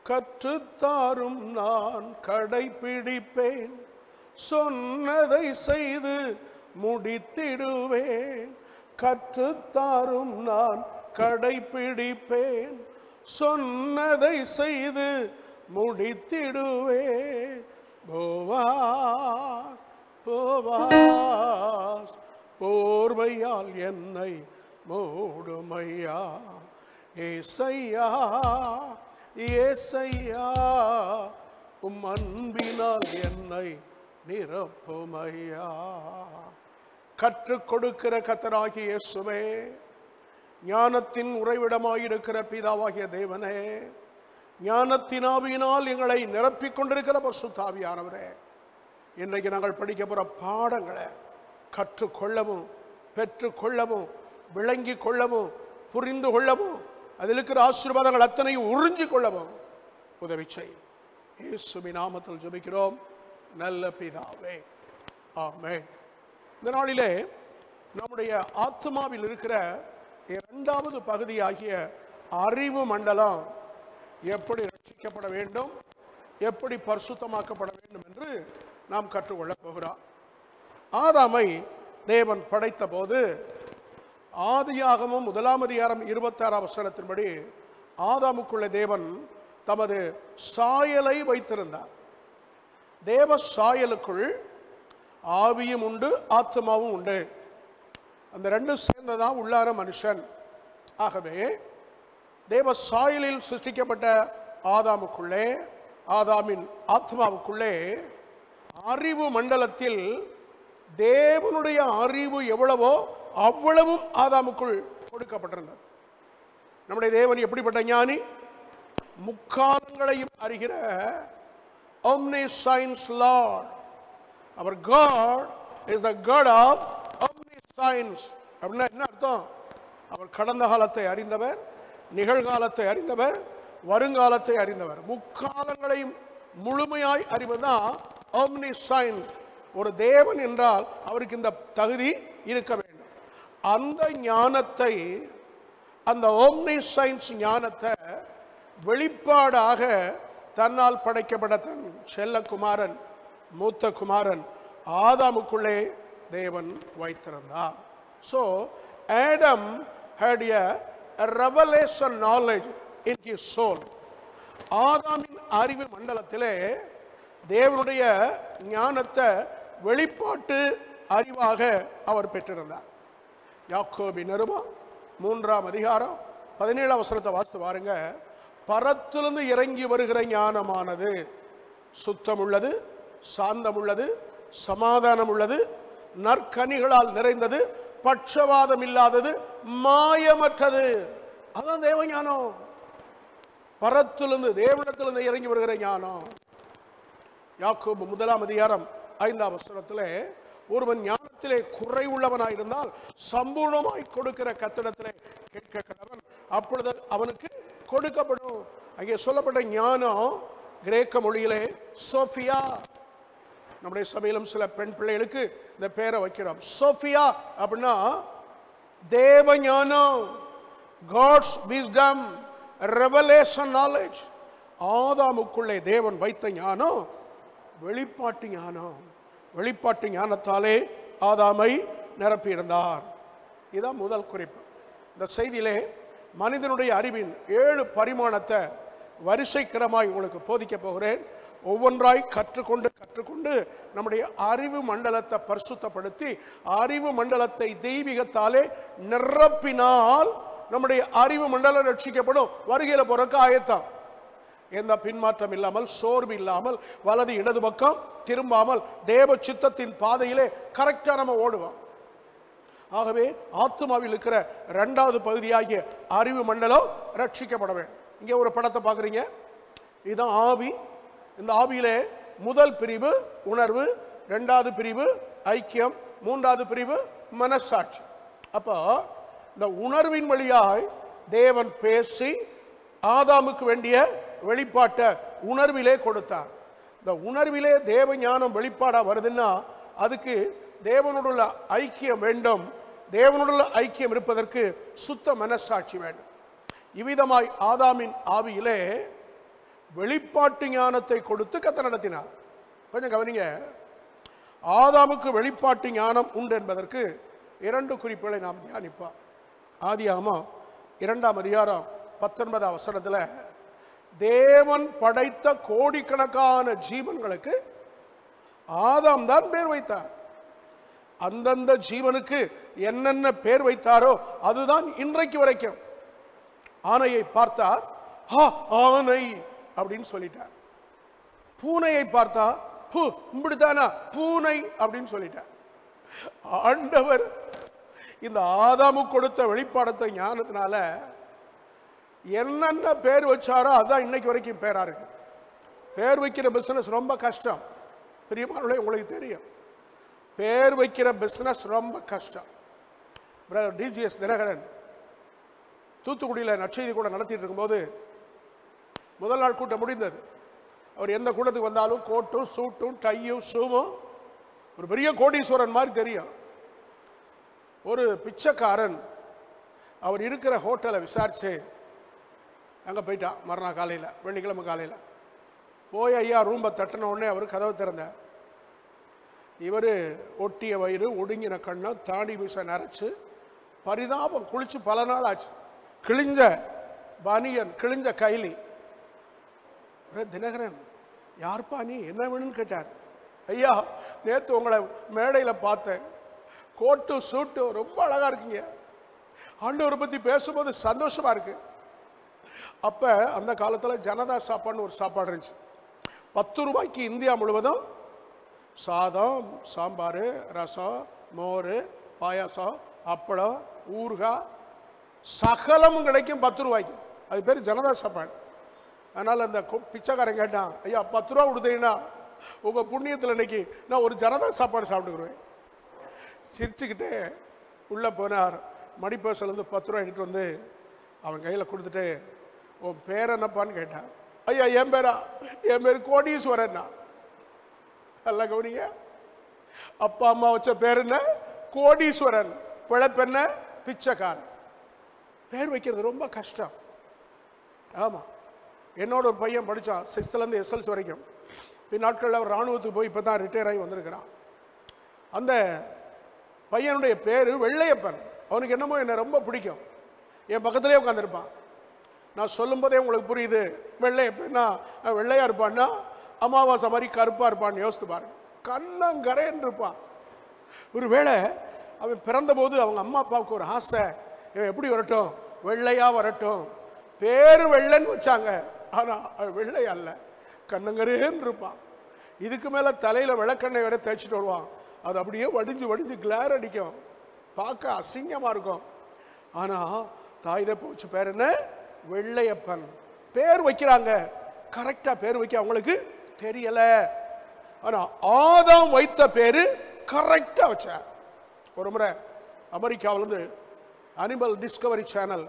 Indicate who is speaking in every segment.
Speaker 1: கற்றுத்தாரும் நான் கடைபிடிப்பேன் சொன்னதை செய்து முடித்திடுவேன் கற்றுத்தாரும் நான் கடைபிடிப்பேன் சொன்னதை செய்து முடித்திடுவேன் போவாஸ் போவாஸ் போர்வையால் என்னை மூடுமையா ஏசையா ஏசையா உம் அன்பினால் என்னை நிரப்புமையா கற்றுக் கொடுக்கிற கத்தராகிய இயேசுவே ஞானத்தின் உறைவிடமாயிருக்கிற பிதாவாகிய தேவனே ஞானத்தின் ஆவியினால் எங்களை நிரப்பிக் கொண்டிருக்கிற பசுத்தாவியானவரே இன்றைக்கு நாங்கள் படிக்க போற பாடங்களை கற்றுக்கொள்ளவும் பெற்றுக்கொள்ளவும் விளங்கி கொள்ளவும் புரிந்து கொள்ளவும் அதில் இருக்கிற ஆசீர்வாதங்கள் அத்தனையும் உறிஞ்சி கொள்ளவும் உதவி செய் இயேசுவின் நாமத்தில் ஜெபிக்கிறோம் நல்ல பிதாவே ஆமென் இந்த நாளிலே நம்முடைய ஆத்மாவில் இருக்கிற இரண்டாவது பகுதியாகிய அறிவு மண்டலம் எப்படி ரட்சிக்கப்பட வேண்டும் எப்படி பரிசுத்தமாக்கப்பட வேண்டும் என்று நாம் கற்றுக்கொள்ளப் போகிறோம் ஆதாமை தேவன் படைத்த போது ஆதியாகமும் முதலாம் அதிகாரம் இருபத்தாறாம் வசனத்தின்படி ஆதாமுக்குள்ள தேவன் தமது சாயலை வைத்திருந்தார் தேவ சாயலுக்குள் ஆவியும் உண்டு ஆத்மாவும் உண்டு அந்த ரெண்டும் சேர்ந்ததான் உள்ளார மனுஷன் ஆகவே தேவ சாயலில் சிருஷ்டிக்கப்பட்ட ஆதாமுக்குள்ளே ஆதாமின் ஆத்மாவுக்குள்ளே அறிவு மண்டலத்தில் தேவனுடைய அறிவு எவ்வளவோ அவ்வளவும் ஆதாமுக்குள் கொடுக்கப்பட்டிருந்தது நம்முடைய தேவன் எப்படிப்பட்ட ஞானி முக்காலங்களையும் அறிகிற omniscience Lord. Our God is the God of omniscience. அப்படின்னா என்ன அர்த்தம் அவர் கடந்த காலத்தை அறிந்தவர் நிகழ்காலத்தை அறிந்தவர் வருங்காலத்தை அறிந்தவர் முக்காலங்களையும் முழுமையாய் அறிவதுதான் omniscience. ஒரு தேவன் என்றால் அவருக்கு இந்த தகுதி இருக்க வேண்டும் அந்த ஞானத்தை அந்த omniscience ஞானத்தை வெளிப்பாடாக தன்னால் படைக்கப்பட்ட தன் செல்லகுமாரன் மூத்த குமாரன் ஆதாமுக்குள்ளே தேவன் வைத்திருந்தார் so Adam had a revelation knowledge in his soul ஆதாமின் அறிவு மண்டலத்திலே தேவனுடைய ஞானத்தை வெளிப்பாட்டு அறிவாக அவர் பெற்றிருந்தார் யாக்கோபி நிருபா மூன்றாம் அதிகாரம் பதினேழாம் வசனத்தை வாசித்து பாருங்க பரத்திலிருந்து இறங்கி வருகிற ஞானமானது சுத்தம் உள்ளது சாந்தம் உள்ளது சமாதானம் உள்ளது நற்கனிகளால் நிறைந்தது பட்சவாதம் இல்லாதது மாயமற்றது அதான் தேவ ஞானம் பரத்திலிருந்து தேவனத்திலிருந்து இறங்கி வருகிற ஞானம் யாக்கோபு முதலாம் அதிகாரம் ஐந்தாம் வசனத்திலே ஒருவன் ஞானத்திலே குறை உள்ளவனாயிருந்தால் சம்பூர்ணமாய் கொடுக்கிற கத்திடத்திலே கேட்க கடவன் அப்பொழுது அவனுக்கு கொடுக்கப்படும் அங்கே சொல்லப்பட்ட ஞானம் கிரேக்க மொழியிலே சோஃபியா நம்முடைய சபையிலும் சில பெண் பிள்ளைகளுக்கு இந்த பேரை வைக்கிறோம் சோஃபியா அப்படின்னா தேவ ஞானம் காட்ஸ் விஸ்டம் ரெவலேஷன் நாலேஜ் ஆதாமுக்குள்ளே தேவன் வைத்த ஞானம் வெளிப்பாட்டு ஞானம் வெளிப்பாட்டு ஞானத்தாலே ஆதாமை நிரப்பியிருந்தார் இதுதான் முதல் குறிப்பு இந்த செய்தியிலே மனிதனுடைய அறிவின் ஏழு பரிமாணத்தை வரிசைக்கிரமாய் உங்களுக்கு போதிக்க போகிறேன் ஒவ்வொன்றாய் கற்றுக்கொண்டு கற்றுக்கொண்டு நம்முடைய அறிவு மண்டலத்தை பரிசுத்தப்படுத்தி அறிவு மண்டலத்தை தெய்வீகத்தாலே நிரப்பினால் நம்முடைய அறிவு மண்டலம் ரட்சிக்கப்படும் வருகையில பிறக்க ஆயத்தம் எந்த பின்மாற்றம் இல்லாமல் சோர்வு இல்லாமல் வலது இடது பக்கம் திரும்பாமல் தேவ சித்தத்தின் பாதையிலே கரெக்டா நம்ம ஓடுவோம் ஆகவே ஆத்மாவில் இருக்கிற இரண்டாவது பகுதியாகிய அறிவு மண்டலம் ரட்சிக்கப்பட வேண்டும் இங்கே ஒரு படத்தை பார்க்குறீங்க இதுதான் ஆவி இந்த ஆவியிலே முதல் பிரிவு உணர்வு ரெண்டாவது பிரிவு ஐக்கியம் மூன்றாவது பிரிவு மனசாட்சி அப்போ இந்த உணர்வின் வழியாய் தேவன் பேசி ஆதாமுக்கு வேண்டிய வெளிப்பாட்டை உணர்விலே கொடுத்தார் இந்த உணர்விலே தேவ ஞானம் வெளிப்பாடா வருதுன்னா அதுக்கு தேவனோடுள்ள ஐக்கியம் வேண்டும் தேவனோடுள்ள ஐக்கியம் இருப்பதற்கு சுத்த மனசாட்சி வேண்டும் இவ்விதமாய் ஆதாமின் ஆவியிலே வெளிப்பாட்டு ஞானத்தை கொடுத்து கத்த நடத்தினார் கொஞ்சம் கவனிங்க ஆதாமுக்கு வெளிப்பாட்டு ஞானம் உண்டு என்பதற்கு இரண்டு குறிப்புகளை நாம் தியானிப்போம் ஆதியாகமோ இரண்டாம் அதிகாரம் பத்தொன்பதாம் வசனத்துல தேவன் படைத்த கோடிக்கணக்கான ஜீவன்களுக்கு ஆதாம் தான் பேர் வைத்தார் அந்தந்த ஜீவனுக்கு என்னென்ன பேர் வைத்தாரோ அதுதான் இன்றைக்கு வரைக்கும் ஆனையை பார்த்தார் ஆ ஆனை அப்படின்னு சொல்லிட்டார் பூனையை பார்த்தா பூ இப்படித்தானா பூனை அப்படின்னு சொல்லிட்டார் ஆண்டவர் இந்த ஆதாமு கொடுத்த வெளிப்பாடத்தை ஞானத்தினால என்னென்ன பேர் வச்சாரோ அதான் இன்னைக்கு வரைக்கும் பேரா இருக்கு பேர் வைக்கிற பிசினஸ் ரொம்ப கஷ்டம் பிரியமானவர்களே உங்களுக்கு தெரியும் பேர் வைக்கிற பிசினஸ் ரொம்ப கஷ்டம் டிஜிஎஸ் தினகரன் தூத்துக்குடியில் நற்செய்தி கூட நடத்திட்டு இருக்கும்போது முதல் நாள் கூட்டம் முடிந்தது அவர் எந்த கூட்டத்துக்கு வந்தாலும் கோட்டும் சூட்டும் டையும் ஷூவும் ஒரு பெரிய கோடீஸ்வரன் மாதிரி தெரியும் ஒரு பிச்சைக்காரன் அவர் இருக்கிற ஹோட்டலை விசாரிச்சு அங்கே போயிட்டான் மறுநாள் காலையில் வெள்ளிக்கிழமை காலையில் போய் ஐயா ரூம்பை தட்டின உடனே அவர் கதவை திறந்தார் இவர் ஒட்டிய வயிறு ஒடுங்கின கண்ணம் தாடி மீச நரைச்சு பரிதாபம் குளிச்சு பல நாள் ஆச்சு கிழிஞ்ச பனியன் கிழிஞ்ச கைலி ஒரே தினகரன் யார்ப்பா நீ என்ன வேணும்னு கேட்டார் ஐயா நேத்து உங்களை மேடையில் பார்த்தேன் கோட்டு சூட்டு ரொம்ப அழகா இருக்கீங்க ஆண்டவரை பத்தி பேசும்போது சந்தோஷமா இருக்கு அப்ப அந்த காலத்துல ஜனதா சாப்பாடுன்னு ஒரு சாப்பாடு இருந்துச்சு பத்து ரூபாய்க்கு இந்தியா முழுவதும் சாதம் சாம்பார் ரசம் மோர் பாயாசம் அப்பளம் ஊறுகாய் சகலமும் கிடைக்கும் பத்து ரூபாய்க்கு அது பேர் ஜனதா சாப்பாடு அதனால் அந்த கு- பிச்சைக்காரன் கேட்டான் ஐயா பத்து ரூபா கொடுத்தீங்கன்னா உங்கள் புண்ணியத்தில் இன்னைக்கு நான் ஒரு ஜனதா சாப்பாடு சாப்பிட்டுக்குருவேன் சிரிச்சுக்கிட்டே உள்ளே போனார் மணிப்பேசிலேருந்து பத்து ரூபா எடுத்துட்டு வந்து அவன் கையில் கொடுத்துட்டு உன் பேர் என்னப்பான்னு கேட்டான் ஐயா என் பேரா என் பேர் கோடீஸ்வரன்னா நல்லா கவனிங்க அப்பா அம்மா வச்ச பேர் என்ன கோடீஸ்வரன் பிழைப்பென்ன பிச்சைக்காரன் பேர் வைக்கிறது ரொம்ப கஷ்டம் ஆமாம் என்னோட ஒரு பையன் படித்தான் சிக்ஸ்த்துலேருந்து எஸ்எல்சி வரைக்கும் பின் நாட்களில் அவர் ராணுவத்துக்கு போய் இப்போ தான் ரிட்டையர் ஆகி வந்திருக்கிறான் அந்த பையனுடைய பேர் வெள்ளையப்பன் அவனுக்கு என்னமோ என்னை ரொம்ப பிடிக்கும் என் பக்கத்திலே உட்காந்துருப்பான் நான் சொல்லும்போதே உங்களுக்கு புரியுது வெள்ளையப்பன்னா அவன் வெள்ளையா இருப்பான்னா அமாவாசை மாதிரி கருப்பா இருப்பான்னு யோசித்து பாருங்க கண்ணங்கரேன்னு இருப்பான் ஒருவேளை அவன் பிறந்தபோது அவங்க அம்மா அப்பாவுக்கு ஒரு ஆசை இவன் எப்படி வரட்டும் வெள்ளையா வரட்டும் பேரு வெள்ளைன்னு வச்சாங்க ஆனா அவன் வெள்ளை அல்ல கண்ணங்கரேன்னு இருப்பான் இதுக்கு மேல தலையில விளக்கெண்ணெய் வேற தேய்ச்சிட்டு வருவான் அது அப்படியே வடிஞ்சு வடிஞ்சு கிளார் அடிக்கும் பார்க்க அசிங்கமா இருக்கும் ஆனா தாய் தப்பு வச்ச பேர் என்ன வெள்ளையப்பன் பேர் வைக்கிறாங்க கரெக்டா பேர் வைக்க அவங்களுக்கு தெரியல ஆனா ஆதாம் வைத்த பேரு கரெக்டா வச்சார் ஒரு முறை அமெரிக்காவிலிருந்து அனிமல் டிஸ்கவரி சேனல்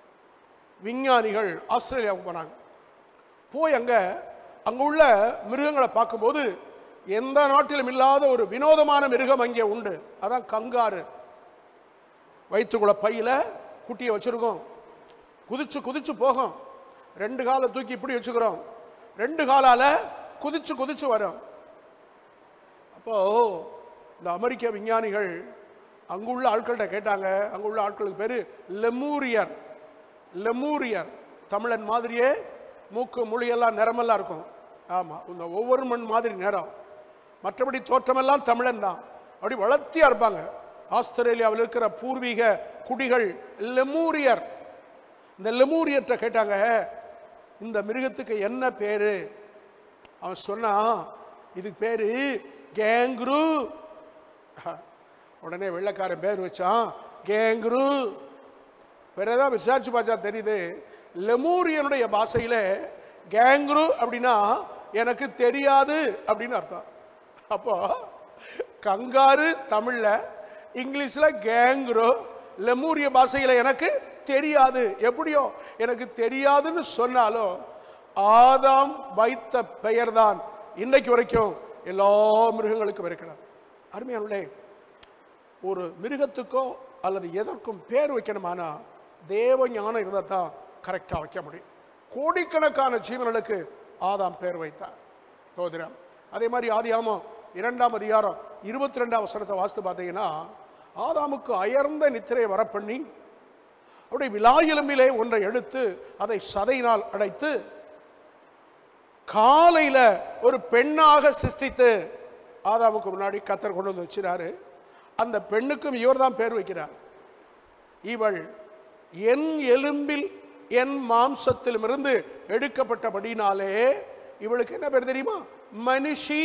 Speaker 1: விஞ்ஞானிகள் ஆஸ்திரேலியாவுக்கு போனாங்க போய் அங்க அங்க உள்ள மிருகங்களை பார்க்கும்போது எந்த நாட்டிலும் இல்லாத ஒரு வினோதமான மிருகம் அங்கே உண்டு அதான் கங்காரு வயிற்றுக்குள்ள பையில குட்டியை வச்சிருக்கோம் குதிச்சு குதிச்சு போகும் ரெண்டு காலை தூக்கி இப்படி வச்சுக்கிறோம் ரெண்டு காலால குதிச்சு குதிச்சு வரும் அப்போ இந்த அமெரிக்க விஞ்ஞானிகள் அங்குள்ள ஆட்கள்கிட்ட கேட்டாங்க அங்குள்ள ஆட்களுக்கு பேரு லெமூரியர் லெமூரியர் தமிழன் மாதிரியே மூக்கு மொழியெல்லாம் நிறமெல்லாம் இருக்கும் ஆமா இந்த ஒவ்வொரு மண் மாதிரி நிறம் மற்றபடி தோற்றமெல்லாம் தமிழன் தான் அப்படி வளர்த்தியா இருப்பாங்க ஆஸ்திரேலியாவில் இருக்கிற பூர்வீக குடிகள் லெமூரியர் இந்த லெமூரியர்கிட்ட கேட்டாங்க இந்த மிருகத்துக்கு என்ன பேரு அவன் சொன்னான் இதுக்கு பேரு கேங்க்ரு உடனே வெள்ளைக்காரன் பேர் வச்சான் கேங்க்ரு பிறதான் விசாரிச்சு பார்த்தா தெரியுது லெமூரியனுடைய பாஷையில கேங்க்ரு அப்படின்னா எனக்கு தெரியாது அப்படின்னு அர்த்தம் அப்போ கங்காரு தமிழ்ல இங்கிலீஷ்ல கேங்க்ரு லெமூரிய பாஷையில எனக்கு தெரியாது எப்படியோ எனக்கு தெரியாதுன்னு சொன்னாலும் ஆதாம் வைத்த பெயர்தான் இன்னைக்கு வரைக்கும் எல்லா மிருகங்களுக்கும் இருக்கிறார் அருமையானுள்ளே ஒரு மிருகத்துக்கோ அல்லது எதற்கும் பேர் வைக்கணுமானா தேவ ஞானம் இருந்தால் தான் கரெக்டாக வைக்க முடியும் கோடிக்கணக்கான ஜீவன்களுக்கு ஆதாம் பேர் வைத்தார் சோதரம் அதே மாதிரி ஆதியாமம் இரண்டாம் அதிகாரம் இருபத்தி ரெண்டாம் வசனத்தை வாசித்து பார்த்தீங்கன்னா ஆதாமுக்கு அயர்ந்த நித்திரையை வரப்பண்ணி அவருடைய விழாயெலும்பிலே ஒன்றை எடுத்து அதை சதையினால் அடைத்து காலையில ஒரு பெண்ணாக சிருஷ்டித்து ஆதாமுக்கு முன்னாடி கத்தர் கொண்டு வந்து வச்சிருக்காரு அந்த பெண்ணுக்கும் இவர் தான் பேர் வைக்கிறார் இவள் என் எலும்பில் என் மாம்சத்திலுமிருந்து எடுக்கப்பட்டபடினாலே இவளுக்கு என்ன பேர் தெரியுமா மனுஷி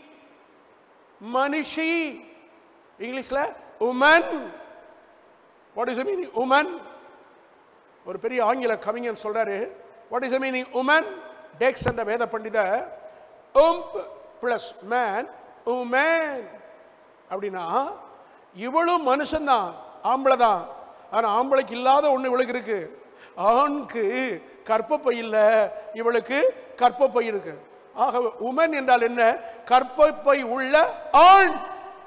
Speaker 1: மனுஷி இங்கிலீஷ்ல woman what is meaning woman ஒரு பெரிய ஆங்கில கவிஞன் சொல்றாரு வாட் இஸ் மீனிங் உமன் டெக்ஸ் என்ற வேத பண்டித உம்ப் பிளஸ் மேன் உமன் அப்படின்னா இவளும் மனுஷன்தான் ஆம்பளை தான் ஆனா ஆம்பளைக்கு இல்லாத ஒண்ணு இவளுக்கு இருக்கு ஆணுக்கு கற்பப்பை இல்ல இவளுக்கு கற்பப்பை இருக்கு ஆக உமன் என்றால் என்ன கற்பப்பை உள்ள ஆண்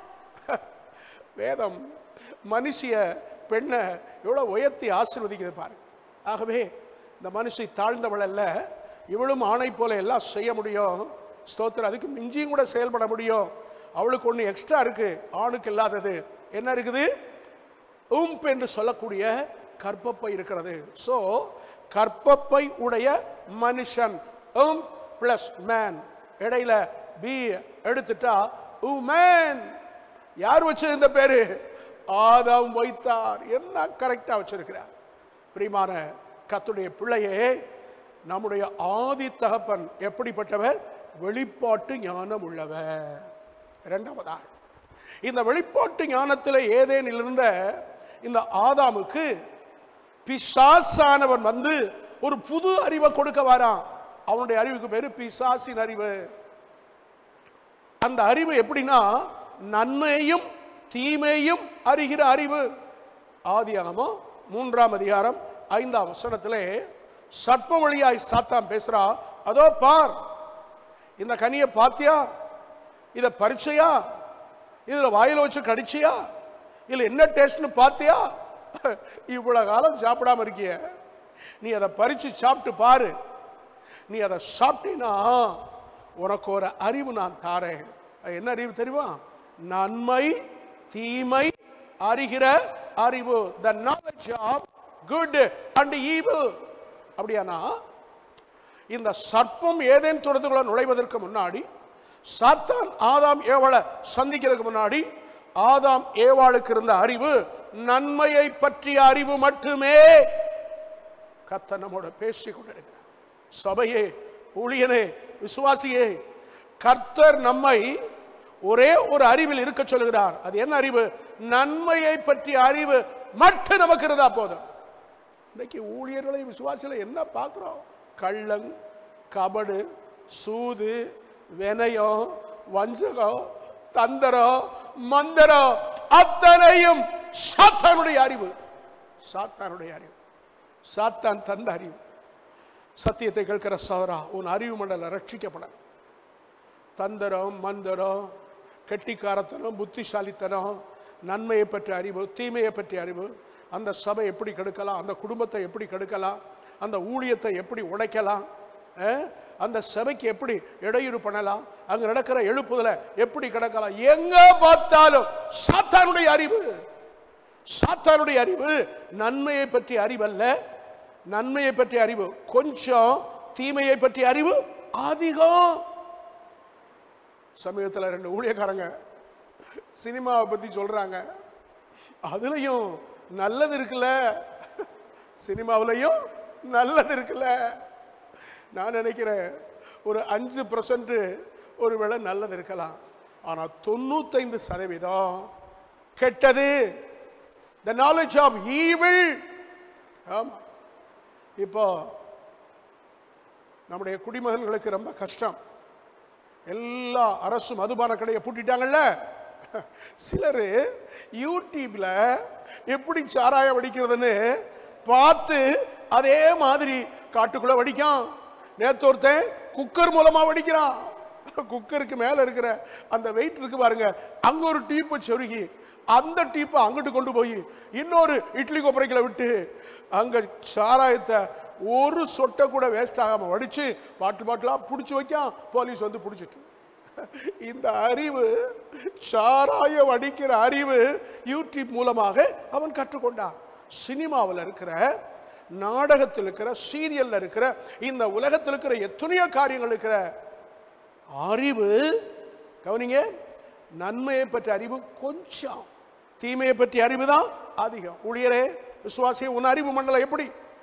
Speaker 1: வேதம் மனுஷிய பெண்ணை எவ்வளவு உயர்த்தி ஆசீர்வதிக்குது பாருங்க ஆகவே இந்த மனுஷி தாழ்ந்தவள் அல்ல இவளும் ஆணை போல எல்லாம் செய்ய முடியும் ஸ்தோத்திரம் அதுக்கு மிஞ்சியும் கூட செயல்பட முடியும் அவளுக்கு ஒன்று எக்ஸ்ட்ரா இருக்கு ஆணுக்கு இல்லாதது என்ன இருக்குது உம்ப் என்று சொல்லக்கூடிய கற்பப்பை இருக்கிறது சோ கற்பப்பை உடைய மனுஷன் உம் பிளஸ் மேன் இடையில பி எடுத்துட்டா உமேன் யார் வச்சிருந்த பேரு ஆதாம் வைத்தார் என்ன கரெக்டா வச்சிருக்கிறார் பிரியமான கத்துடைய பிள்ளையே நம்முடைய ஆதி தகப்பன் எப்படிப்பட்டவர் வெளிப்பாட்டு ஞானம் உள்ளவர் இரண்டாவதாக இந்த வெளிப்பாட்டு ஞானத்தில் ஏதேனில் இருந்த இந்த ஆதாமுக்கு பிசாசானவன் வந்து ஒரு புது அறிவை கொடுக்க வரான் அவனுடைய அறிவுக்கு பேரு பிசாசின் அறிவு அந்த அறிவு எப்படின்னா நன்மையும் தீமையும் அறிகிற அறிவு ஆதியாகமோ மூன்றாம் அதிகாரம் ஐந்தாம் வசனத்திலே சர்ப்ப வழியாய் சாத்தான் பேசுறா அதோ பார் இந்த கனியை பாத்தியா இத பரிச்சையா இதுல வாயில வச்சு கடிச்சியா இதுல என்ன டேஸ்ட்னு பாத்தியா இவ்வளவு காலம் சாப்பிடாம இருக்கிய நீ அதை பறிச்சு சாப்பிட்டு பாரு நீ அதை சாப்பிட்டீன்னா உனக்கு ஒரு அறிவு நான் தாரேன் அது என்ன அறிவு தெரியுமா நன்மை தீமை அறிகிற அறிவு the knowledge of good and evil அப்படியானா இந்த சர்ப்பம் ஏதேன் தொடர்ந்துக்குள்ள நுழைவதற்கு முன்னாடி சாத்தான் ஆதாம் ஏவாளை சந்திக்கிறதுக்கு முன்னாடி ஆதாம் ஏவாளுக்கு இருந்த அறிவு நன்மையை பற்றிய அறிவு மட்டுமே கத்த நம்மோட பேசிக் கொண்டிருக்கிறார் சபையே ஊழியனே விசுவாசியே கர்த்தர் நம்மை ஒரே ஒரு அறிவில் இருக்க சொல்கிறார் அது என்ன அறிவு நன்மையை பற்றிய அறிவு மட்டும் நமக்கு இருந்தா போதும் இன்னைக்கு ஊழியர்களை விசுவாசிகளை என்ன பார்க்கிறோம் கள்ளம் கபடு சூது வினயம் வஞ்சகம் தந்திரம் மந்திரம் அத்தனையும் சாத்தானுடைய அறிவு சாத்தானுடைய அறிவு சாத்தான் தந்த அறிவு சத்தியத்தை கேட்கிற சவரா உன் அறிவு மண்டல ரட்சிக்கப்பட தந்திரம் மந்திரம் கெட்டிக்காரத்தனம் புத்திசாலித்தனம் நன்மையை பற்றிய அறிவு தீமையை பற்றிய அறிவு அந்த சபை எப்படி கெடுக்கலாம் அந்த குடும்பத்தை எப்படி கெடுக்கலாம் அந்த ஊழியத்தை எப்படி உடைக்கலாம் அஹ், அந்த சபைக்கு எப்படி இடையூறு பண்ணலாம் அங்க நடக்கிற எழுப்புதல எப்படி கிடக்கலாம் எங்க பார்த்தாலும் சாத்தானுடைய அறிவு சாத்தானுடைய அறிவு நன்மையை பற்றிய அறிவு அல்ல நன்மையை பற்றிய அறிவு கொஞ்சம் தீமையை பற்றிய அறிவு அதிகம் சமீபத்தில் ரெண்டு ஊழியக்காரங்க சினிமாவை பத்தி சொல்றாங்க அதுலயும் நல்லது இருக்குல்ல சினிமாவிலையும் நல்லது இருக்குல்ல நான் நினைக்கிறேன் ஒரு அஞ்சு பர்சன்ட் ஒருவேளை நல்லது இருக்கலாம் ஆனா தொண்ணூத்தைந்து சதவீதம் கெட்டது த நாலேஜ் ஆஃப் ஈவில் ஆமா இப்போ நம்முடைய குடிமகன்களுக்கு ரொம்ப கஷ்டம் எல்லா அரசு மதுபான கடையை பூட்டிட்டாங்கல்ல சிலர் யூடியூப்ல எப்படி சாராயம் வடிக்கிறதுன்னு பார்த்து அதே மாதிரி காட்டுக்குள்ள வடிக்கான் நேத்து ஒருத்தன் குக்கர் மூலமா வடிக்கிறான் குக்கருக்கு மேல இருக்கிற அந்த வெயிட் இருக்கு பாருங்க அங்க ஒரு டீப்பை சொருகி அந்த டீப்பை அங்கிட்டு கொண்டு போய் இன்னொரு இட்லி கொப்பரைக்குள்ள விட்டு அங்க சாராயத்தை ஒரு சொட்டை கூட வேஸ்ட் ஆகாம வடிச்சு பாட்டில் பாட்டிலா பிடிச்சி வைக்கான் போலீஸ் வந்து பிடிச்சிட்டு இந்த அறிவு சாராய வடிக்கிற அறிவு யூடியூப் மூலமாக அவன் கற்றுக்கொண்டான் சினிமாவில் இருக்கிற நாடகத்தில் இருக்கிற சீரியல்ல இருக்கிற இந்த உலகத்தில் இருக்கிற எத்தனையோ காரியங்கள் இருக்கிற அறிவு கவனிங்க நன்மையை பற்றிய அறிவு கொஞ்சம் தீமையை பற்றிய அறிவு தான் அதிகம் ஊழியரே விசுவாசி உன் அறிவு மண்டலம் எப்படி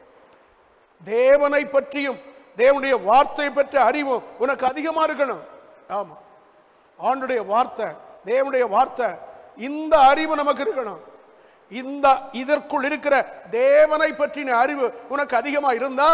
Speaker 1: தேவனை பற்றியும் தேவனுடைய வார்த்தை பற்றிய அறிவும் உனக்கு அதிகமா இருக்கணும் ஆமா ஆண்டுடைய வார்த்தை தேவனுடைய வார்த்தை இந்த அறிவு நமக்கு இருக்கணும் இந்த இதற்குள் இருக்கிற தேவனை பற்றின அறிவு உனக்கு அதிகமா இருந்தா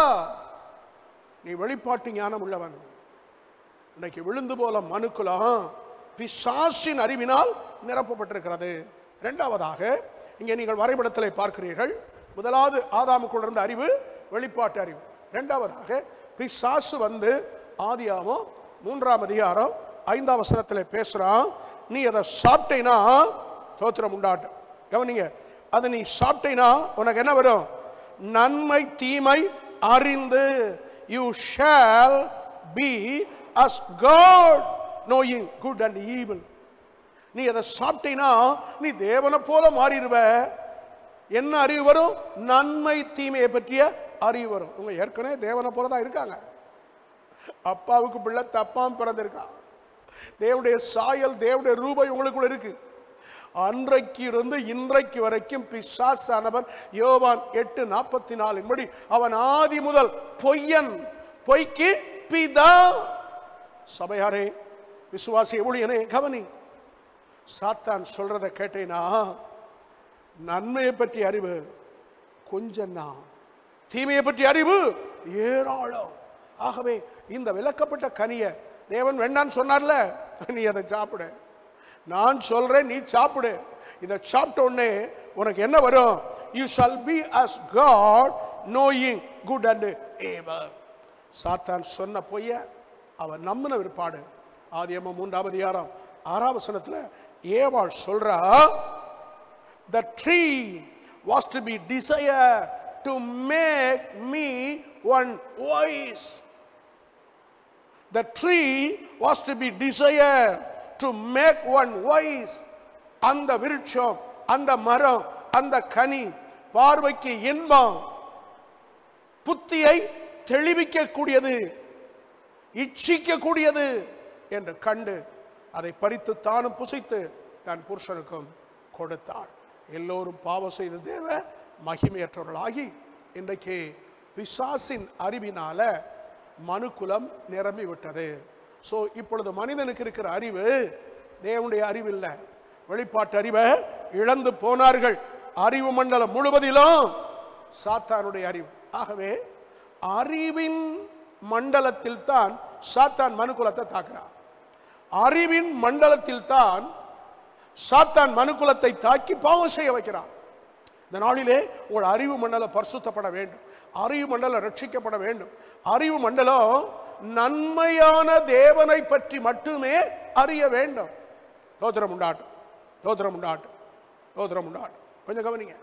Speaker 1: நீ வெளிப்பாட்டு ஞானம் உள்ளவன் இன்னைக்கு விழுந்து போல மனுக்குலம் பிசாசின் அறிவினால் நிரப்பப்பட்டிருக்கிறது இரண்டாவதாக இங்கே நீங்கள் வரைபடத்தில் பார்க்கிறீர்கள் முதலாவது ஆதாமுக்குள் இருந்த அறிவு வெளிப்பாட்டு அறிவு இரண்டாவதாக பிசாசு வந்து ஆதியாமோ மூன்றாம் அதிகாரம் ஐந்தாம் வசனத்தில் பேசுறான் நீ அதை சாப்பிட்டேனா தோத்திரம் உண்டாட்டும் கவனிங்க அதை நீ சாப்பிட்டேனா உனக்கு என்ன வரும் நன்மை தீமை அறிந்து you shall be as God knowing good and evil நீ அதை சாப்பிட்டீனா நீ தேவனை போல மாறிடுவ என்ன அறிவு வரும் நன்மை தீமையை பற்றிய அறிவு வரும் உங்க ஏற்கனவே தேவனை போல தான் இருக்காங்க அப்பாவுக்கு பிள்ளை தப்பாம் பிறந்திருக்கான் தேவனுடைய சாயல் தேவனுடைய ரூபாய் உங்களுக்குள்ள இருக்கு அன்றைக்கு இருந்து இன்றைக்கு வரைக்கும் பிசாசானவன் யோவான் எட்டு நாற்பத்தி நாலின் படி அவன் ஆதி முதல் பொய்யன் பொய்க்கு பிதா சபையாரே விசுவாசி ஊழியனே கவனி சாத்தான் சொல்றத கேட்டேனா நன்மையை பற்றி அறிவு கொஞ்சம் தான் தீமையை பற்றி அறிவு ஏராளம் ஆகவே இந்த விளக்கப்பட்ட கனிய தேவன் வேண்டான்னு சொன்னார்ல நீ அதை சாப்பிடு நான் சொல்றேன் நீ சாப்பிடு இதை சாப்பிட்ட உடனே உனக்கு என்ன வரும் you shall be as God knowing good and evil சாத்தான் சொன்ன பொய்ய அவன் நம்பின விற்பாடு ஆதியம்ம மூன்றாம் அதிகாரம் ஆறாம் வசனத்துல ஏவாள் சொல்றா the tree was to be desired to make me one wise the tree was to be desired to make one wise அந்த விருட்சம் அந்த மரம் அந்த கனி பார்வைக்கு இன்பம் புத்தியை தெளிவிக்கக்கூடியது இச்சிக்கக்கூடியது என்று கண்டு அதை பறித்து தானும் புசித்து தன் புருஷனுக்கும் கொடுத்தாள் எல்லோரும் பாவம் செய்த தேவ மகிமையற்றவர்களாகி இன்றைக்கு பிசாசின் அறிவினால மனுக்குலம் நிரம்பி விட்டது ஸோ இப்பொழுது மனிதனுக்கு இருக்கிற அறிவு தேவனுடைய அறிவு இல்லை வெளிப்பாட்டு அறிவை இழந்து போனார்கள் அறிவு மண்டலம் முழுவதிலும் சாத்தானுடைய அறிவு ஆகவே அறிவின் மண்டலத்தில் தான் சாத்தான் மனுக்குலத்தை தாக்குறான் அறிவின் மண்டலத்தில் தான் சாத்தான் மனுக்குலத்தை தாக்கி பாவம் செய்ய வைக்கிறான் இந்த நாளிலே உங்கள் அறிவு மண்டலம் பரிசுத்தப்பட வேண்டும் அறிவு மண்டலம் ரட்சிக்கப்பட வேண்டும் அறிவு மண்டலம் நன்மையான தேவனை பற்றி மட்டுமே அறிய வேண்டும் தோத்திரம் உண்டாட்டும் தோத்திரம் உண்டாட்டும் தோத்திரம் உண்டாட்டும் கொஞ்சம் கவனிங்க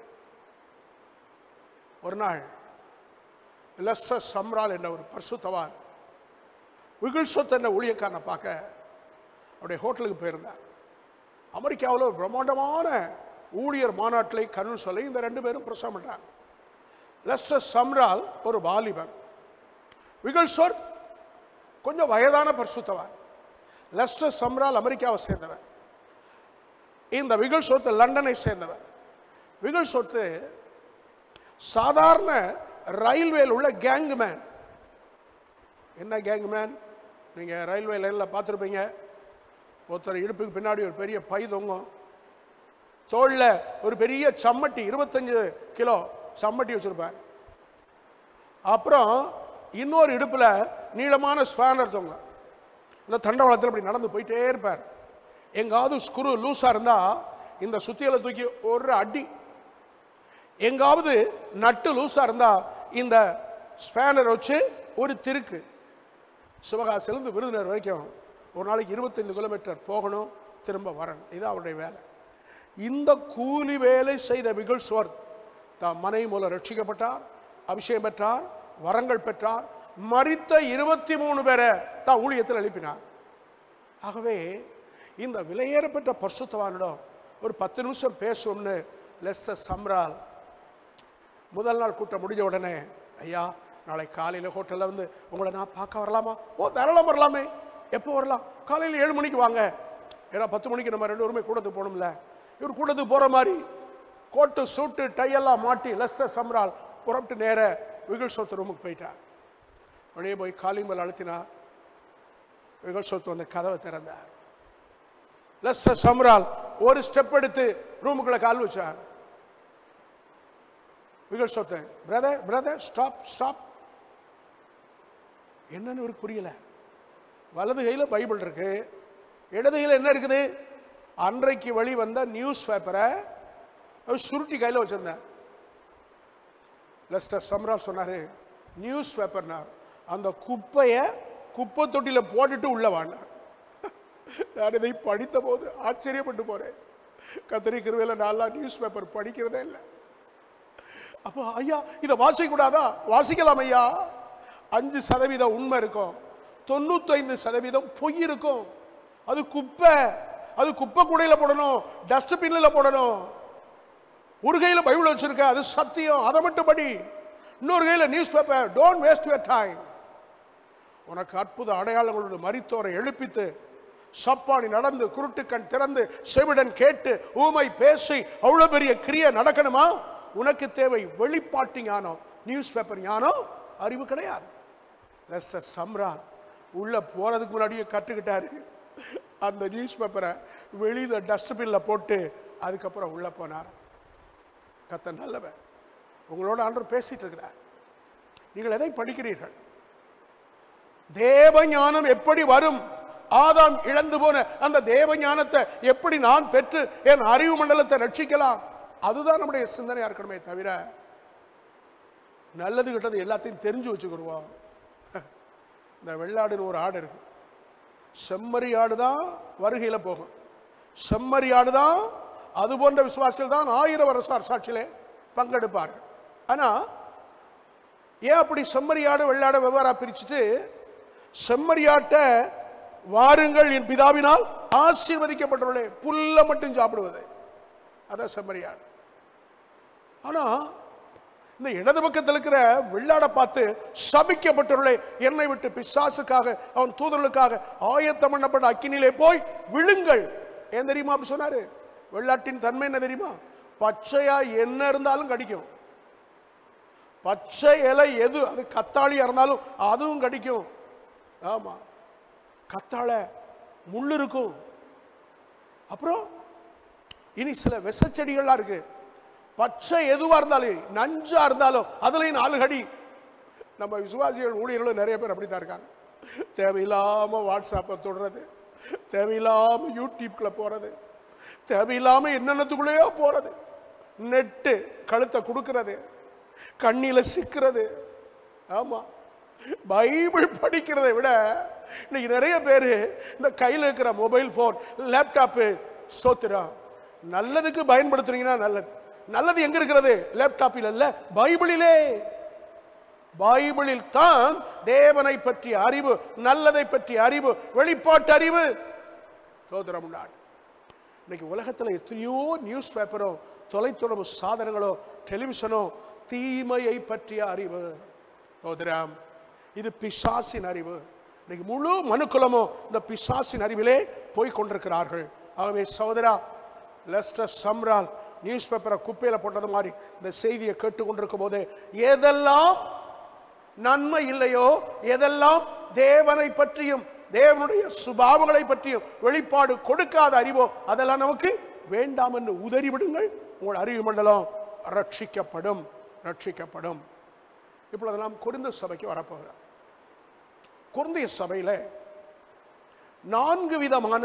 Speaker 1: ஒரு நாள் லெஸ்டர் சம்ரால் என்ற ஒரு பரிசுத்தவான் விகில்சொத் என்ற ஊழியக்காரனை பார்க்க அவருடைய ஹோட்டலுக்கு போயிருந்தார் அமெரிக்காவில் ஒரு பிரம்மாண்டமான ஊழியர் மாநாட்டில் கருண் சொல்லி இந்த ரெண்டு பேரும் பிரசவம் பண்றாங்க லெஸ்டர் சம்ரால் ஒரு வாலிபன் விகல்சோர் கொஞ்சம் வயதான பரிசுத்தவான் லெஸ்டர் சம்ரால் அமெரிக்காவை சேர்ந்தவன் இந்த விகல் சொத்து லண்டனை சேர்ந்தவன் விகல் சொத்து சாதாரண ரயில்வேல உள்ள கேங் மேன் என்ன கேங் மேன் நீங்க ரயில்வே லைன்ல பார்த்துருப்பீங்க ஒருத்தர் இடுப்புக்கு பின்னாடி ஒரு பெரிய பை தொங்கும் தோல்ல ஒரு பெரிய சம்மட்டி இருபத்தஞ்சு கிலோ சம்மட்டி வச்சிருப்பார் அப்புறம் இன்னொரு இடுப்புல நீளமான ஸ்பேனர் தொங்கும் இந்த தண்டவாளத்தில் இப்படி நடந்து போயிட்டே இருப்பார் எங்காவது ஸ்க்ரூ லூஸாக இருந்தா இந்த சுத்தியலை தூக்கி ஒரு அடி எங்காவது நட்டு லூஸாக இருந்தா இந்த ஸ்பேனர் வச்சு ஒரு திருக்கு சிவகாசிலிருந்து விருதுநகர் வரைக்கும் ஒரு நாளைக்கு இருபத்தைந்து கிலோமீட்டர் போகணும் திரும்ப வரணும் இது அவருடைய வேலை இந்த கூலி வேலை செய்த விகல்ஸ்வர் தாம் மனை மூலம் ரட்சிக்கப்பட்டார் அபிஷேகம் பெற்றார் வரங்கள் பெற்றார் மரித்த இருபத்தி மூணு பேரை தான் ஊழியத்தில் எழுப்பினார் ஆகவே இந்த விலையேறப்பட்ட பரிசுத்தவானிடம் ஒரு பத்து நிமிஷம் பேசுவோம்னு லெஸ்டர் சம்ரால் முதல் நாள் கூட்டம் முடிஞ்ச உடனே ஐயா நாளை காலையில் ஹோட்டலில் வந்து உங்களை நான் பார்க்க வரலாமா ஓ தாராளம் வரலாமே எப்போ வரலாம் காலையில் ஏழு மணிக்கு வாங்க ஏன்னா பத்து மணிக்கு நம்ம ரெண்டு பேருமே கூட்டத்துக்கு போகணும்ல இவர் கூட்டத்துக்கு போகிற மாதிரி கோட்டு சூட்டு டையெல்லாம் மாட்டி லெஸ்டர் சம்ரால் புறப்பட்டு நேர விகில் சொத்து ரூமுக்கு போயிட்டார் வெளியே போய் காலிங் மேல் அழுத்தினார் விகில் சொத்து வந்து கதவை திறந்தார் லெஸ்டர் சம்ரால் ஒரு ஸ்டெப் எடுத்து ரூமுக்குள்ள கால் வச்சார் விகல் சொத்து பிரதர் பிரதர் ஸ்டாப் ஸ்டாப் என்னன்னு இவருக்கு புரியல வலது கையில பைபிள் இருக்கு இடது கையில என்ன இருக்குது அன்றைக்கு வழி வந்த நியூஸ் பேப்பரை அவர் சுருட்டி கையில வச்சிருந்தேன் லெஸ்டர் சம்ரால் சொன்னாரு நியூஸ் பேப்பர்னார் அந்த குப்பையை குப்பை தொட்டியில போட்டுட்டு உள்ள வாண்டார் நான் இதை படித்த போது ஆச்சரியப்பட்டு போறேன் கத்திரி கிருவையில நான்லாம் நியூஸ் பேப்பர் படிக்கிறதே இல்லை அப்போ ஐயா இதை வாசிக்க கூடாதா வாசிக்கலாம் ஐயா அஞ்சு சதவீதம் உண்மை இருக்கும் தொண்ணூத்தைந்து சதவீதம் பொய் இருக்கும் அது குப்பை அது குப்பை கூடையில போடணும் டஸ்ட்பின்ல போடணும் ஒரு கையில பைபிள் வச்சிருக்க அது சத்தியம் அதை மட்டும் படி இன்னொரு கையில newspaper don't waste your time உனக்கு அற்புத அடையாளங்களோடு மரித்தோரை எழுப்பித்து சப்பானி நடந்து குருட்டுக்கண் திறந்து செவிடன் கேட்டு ஊமை பேசி அவ்வளவு பெரிய கிரியை நடக்கணுமா உனக்கு தேவை வெளிப்பாட்டு ஞானம் நியூஸ் பேப்பர் ஞானம் அறிவு கிடையாது லெஸ்டர் சம்ரான் உள்ள போறதுக்கு முன்னாடியே கற்றுக்கிட்டாரு அந்த நியூஸ் பேப்பரை வெளியில டஸ்ட்பின்ல போட்டு அதுக்கப்புறம் உள்ள போனார் கத்த நல்லவன் உங்களோட ஆண்டவர் பேசிட்டு இருக்கிறார் நீங்கள் எதை படிக்கிறீர்கள் தேவ ஞானம் எப்படி வரும் ஆதாம் இழந்து போன அந்த தேவ ஞானத்தை எப்படி நான் பெற்று என் அறிவு மண்டலத்தை ரட்சிக்கலாம் அதுதான் நம்முடைய சிந்தனையா இருக்கணுமே தவிர நல்லது கெட்டது எல்லாத்தையும் தெரிஞ்சு வச்சுக்கிடுவோம் இந்த வெள்ளாடுன்னு ஒரு ஆடு இருக்கு செம்மறி ஆடு தான் வருகையில போகும் செம்மறி ஆடு தான் அது போன்ற விசுவாசிகள் தான் ஆயிரம் வருஷ அரசாட்சியிலே பங்கெடுப்பார்கள் ஆனா ஏன் அப்படி செம்மறியாடு வெள்ளாட வெவ்வேறா பிரிச்சுட்டு செம்மறியாட்டை வாருங்கள் என் பிதாவினால் ஆசீர்வதிக்கப்பட்டுள்ளே புல்ல மட்டும் சாப்பிடுவது அதான் செம்மறியாடு ஆனா இந்த இடது பக்கத்தில் இருக்கிற வெள்ளாடை பார்த்து சபிக்கப்பட்டுள்ள என்னை விட்டு பிசாசுக்காக அவன் தூதர்களுக்காக ஆயத்தம் பண்ணப்பட்ட அக்கினிலே போய் விழுங்கள் ஏன் தெரியுமா அப்படி சொன்னாரு வெள்ளாட்டின் தன்மை என்ன தெரியுமா பச்சையா என்ன இருந்தாலும் கடிக்கும் பச்சை இலை எது அது கத்தாழியா இருந்தாலும் அதுவும் கடிக்கும் ஆமா கத்தாழை முள் இருக்கும் அப்புறம் இனி சில விஷச்செடிகள்லாம் இருக்கு பச்சை எதுவா இருந்தாலும் நஞ்சா இருந்தாலும் அதுலயும் நாலு கடி நம்ம விசுவாசிகள் ஊழியர்களும் நிறைய பேர் அப்படித்தான் இருக்காங்க தேவையில்லாம வாட்ஸ்அப்பை தொடுறது தேவையில்லாம யூடியூப்குள்ள போறது தேவையில்லாம என்னென்னத்துக்குள்ளேயோ போறது நெட்டு கழுத்தை கொடுக்கறது கண்ணில சிக்கிறது ஆமா பைபிள் படிக்கிறதை விட இன்னைக்கு நிறைய பேர் இந்த கையில் இருக்கிற மொபைல் ஃபோன் லேப்டாப்பு ஸ்தோத்திரா நல்லதுக்கு பயன்படுத்துறீங்கன்னா நல்லது நல்லது எங்க இருக்கிறது லேப்டாப்பில் அல்ல பைபிளிலே பைபிளில் தான் தேவனை பற்றிய அறிவு நல்லதை பற்றிய அறிவு வெளிப்பாட்டு அறிவு சோதரம் உண்டாடு இன்னைக்கு உலகத்தில் எத்தனையோ நியூஸ் பேப்பரோ தொலைத்தொடர்பு சாதனங்களோ டெலிவிஷனோ தீமையை பற்றிய அறிவு சோதரம் இது பிசாசின் அறிவு இன்னைக்கு முழு மனுக்குலமோ இந்த பிசாசின் அறிவிலே போய் கொண்டிருக்கிறார்கள் ஆகவே சகோதரா லெஸ்டர் சம்ரால் நியூஸ் பேப்பரை குப்பையில போட்டது மாதிரி இந்த செய்தியை கேட்டுக்கொண்டிருக்கும் போது எதெல்லாம் நன்மை இல்லையோ எதெல்லாம் தேவனை பற்றியும் தேவனுடைய சுபாவங்களை பற்றியும் வெளிப்பாடு கொடுக்காத அறிவோ அதெல்லாம் நமக்கு வேண்டாம் என்று உதறி விடுங்கள் உங்கள் அறிவு மண்டலம் ரட்சிக்கப்படும் ரட்சிக்கப்படும் இப்பொழுது நாம் குருந்த சபைக்கு வரப்போகிறோம் குருந்திய சபையில நான்கு விதமான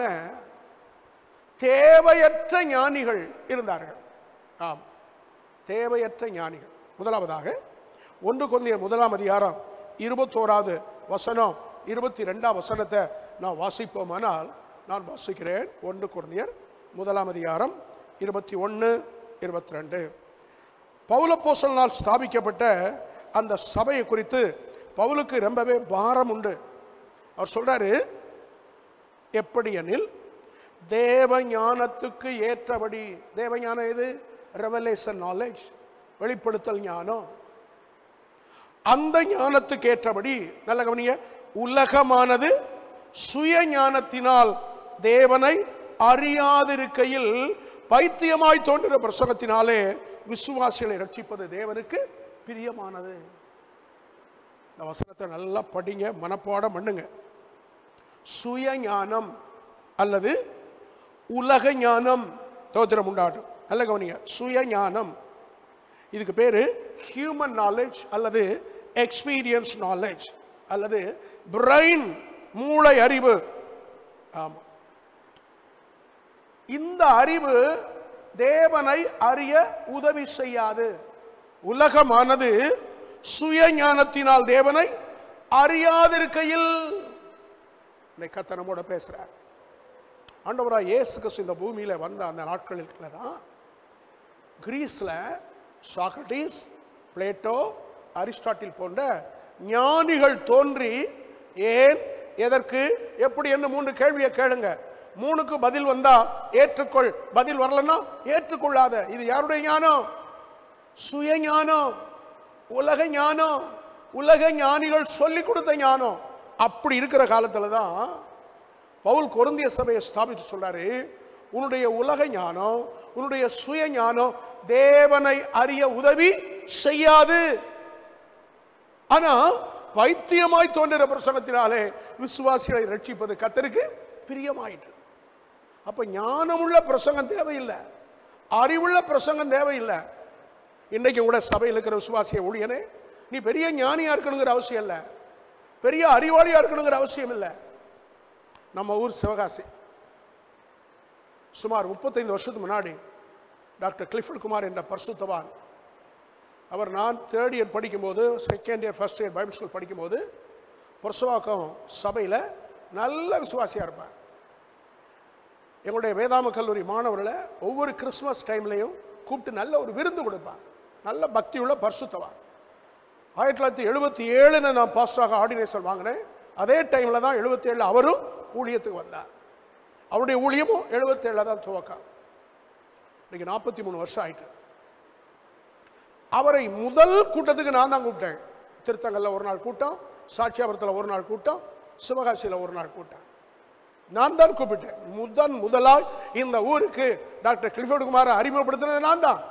Speaker 1: தேவையற்ற ஞானிகள் இருந்தார்கள் ஆம் தேவையற்ற ஞானிகள் முதலாவதாக ஒன்று குழந்தைய முதலாம் அதிகாரம் இருபத்தோராவது வசனம் இருபத்தி ரெண்டாம் வசனத்தை நான் வாசிப்போமானால் நான் வாசிக்கிறேன் ஒன்று குழந்தையர் முதலாம் அதிகாரம் இருபத்தி ஒன்று இருபத்தி ரெண்டு பௌலப்போசலினால் ஸ்தாபிக்கப்பட்ட அந்த சபையை குறித்து பவுலுக்கு ரொம்பவே பாரம் உண்டு அவர் சொல்றாரு எப்படி எனில் தேவ ஞானத்துக்கு ஏற்றபடி தேவ ஞானம் எது ரெவலேஷன் நாலேஜ் வெளிப்படுத்தல் ஞானம் அந்த ஞானத்துக்கு ஏற்றபடி நல்ல கவனிங்க உலகமானது சுய ஞானத்தினால் தேவனை அறியாதிருக்கையில் பைத்தியமாய் தோன்றுகிற பிரசங்கத்தினாலே விசுவாசிகளை ரட்சிப்பது தேவனுக்கு பிரியமானது இந்த வசனத்தை நல்லா படிங்க மனப்பாடம் பண்ணுங்க சுய ஞானம் அல்லது உலக ஞானம் தோத்திரம் உண்டாடும் நல்ல கவனிங்க சுய ஞானம் இதுக்கு பேரு ஹியூமன் நாலேஜ் அல்லது எக்ஸ்பீரியன்ஸ் நாலேஜ் அல்லது பிரைன் மூளை அறிவு ஆமா இந்த அறிவு தேவனை அறிய உதவி செய்யாது உலகமானது சுய ஞானத்தினால் தேவனை அறியாதிருக்கையில் இன்னைக்கு கர்த்தர் நம்மோட பேசுறார் ஆண்டவரா இயேசு கிறிஸ்து இந்த பூமியில வந்த அந்த நாட்களில் தான் கிரீஸ்ல சாக்ரட்டிஸ் பிளேட்டோ அரிஸ்டாட்டில் போன்ற ஞானிகள் தோன்றி ஏன் எதற்கு எப்படி என்ன மூன்று கேள்வியை கேளுங்க மூணுக்கு பதில் வந்தா ஏற்றுக்கொள் பதில் வரலன்னா ஏற்றுக்கொள்ளாத இது யாருடைய ஞானம் சுய ஞானம் உலக ஞானம் உலக ஞானிகள் சொல்லி கொடுத்த ஞானம் அப்படி இருக்கிற காலத்துல தான் பவுல் கொருந்திய சபையை ஸ்தாபித்து சொல்றாரு உன்னுடைய உலக ஞானம் உன்னுடைய சுய ஞானம் தேவனை அறிய உதவி செய்யாது ஆனா பைத்தியமாய் தோன்றுற பிரசங்கத்தினாலே விசுவாசிகளை ரட்சிப்பது கத்தருக்கு பிரியமாயிற்று அப்ப ஞானமுள்ள பிரசங்கம் தேவையில்லை அறிவுள்ள பிரசங்கம் தேவையில்லை இன்னைக்கு கூட சபையில் இருக்கிற விசுவாசிய ஊழியனே நீ பெரிய ஞானியா இருக்கணுங்கிற அவசியம் இல்லை பெரிய அறிவாளியா இருக்கணுங்கிற அவசியம் இல்லை நம்ம ஊர் சிவகாசி சுமார் முப்பத்தைந்து வருஷத்துக்கு முன்னாடி டாக்டர் கிளிஃபர்ட் குமார் என்ற பர்சுத்தவான் அவர் நான் தேர்ட் இயர் படிக்கும்போது second year first year Bible school படிக்கும்போது புரசவாக்கம் சபையில் நல்ல விசுவாசியாக இருப்பார் எங்களுடைய வேதாம கல்லூரி மாணவர்களை ஒவ்வொரு கிறிஸ்மஸ் டைம்லையும் கூப்பிட்டு நல்ல ஒரு விருந்து கொடுப்பார் நல்ல பக்தியுள்ள பரிசுத்தவான் ஆயிரத்தி தொள்ளாயிரத்தி எழுபத்தி ஏழுன்னு நான் பாஸ்டாக ஆர்டினேஷன் வாங்கினேன் அதே டைமில் தான் எழுபத்தி ஏழில் அவரும் ஊழியத்துக்கு வந்தார் அவருடைய ஊழியமும் எழுபத்தேழில் தான் துவக்கம் இன்னைக்கு நாற்பத்தி மூணு வருஷம் ஆயிட்டு அவரை முதல் கூட்டத்துக்கு நான் தான் கூப்பிட்டேன் திருத்தங்கல்ல ஒரு நாள் கூட்டம் சாட்சியாபுரத்தில் ஒரு நாள் கூட்டம் சிவகாசியில் ஒரு நாள் கூட்டம் நான் தான் கூப்பிட்டேன் முதன் முதலாய் இந்த ஊருக்கு டாக்டர் கிளிஃபோர்டு குமாரை அறிமுகப்படுத்தினது நான் தான்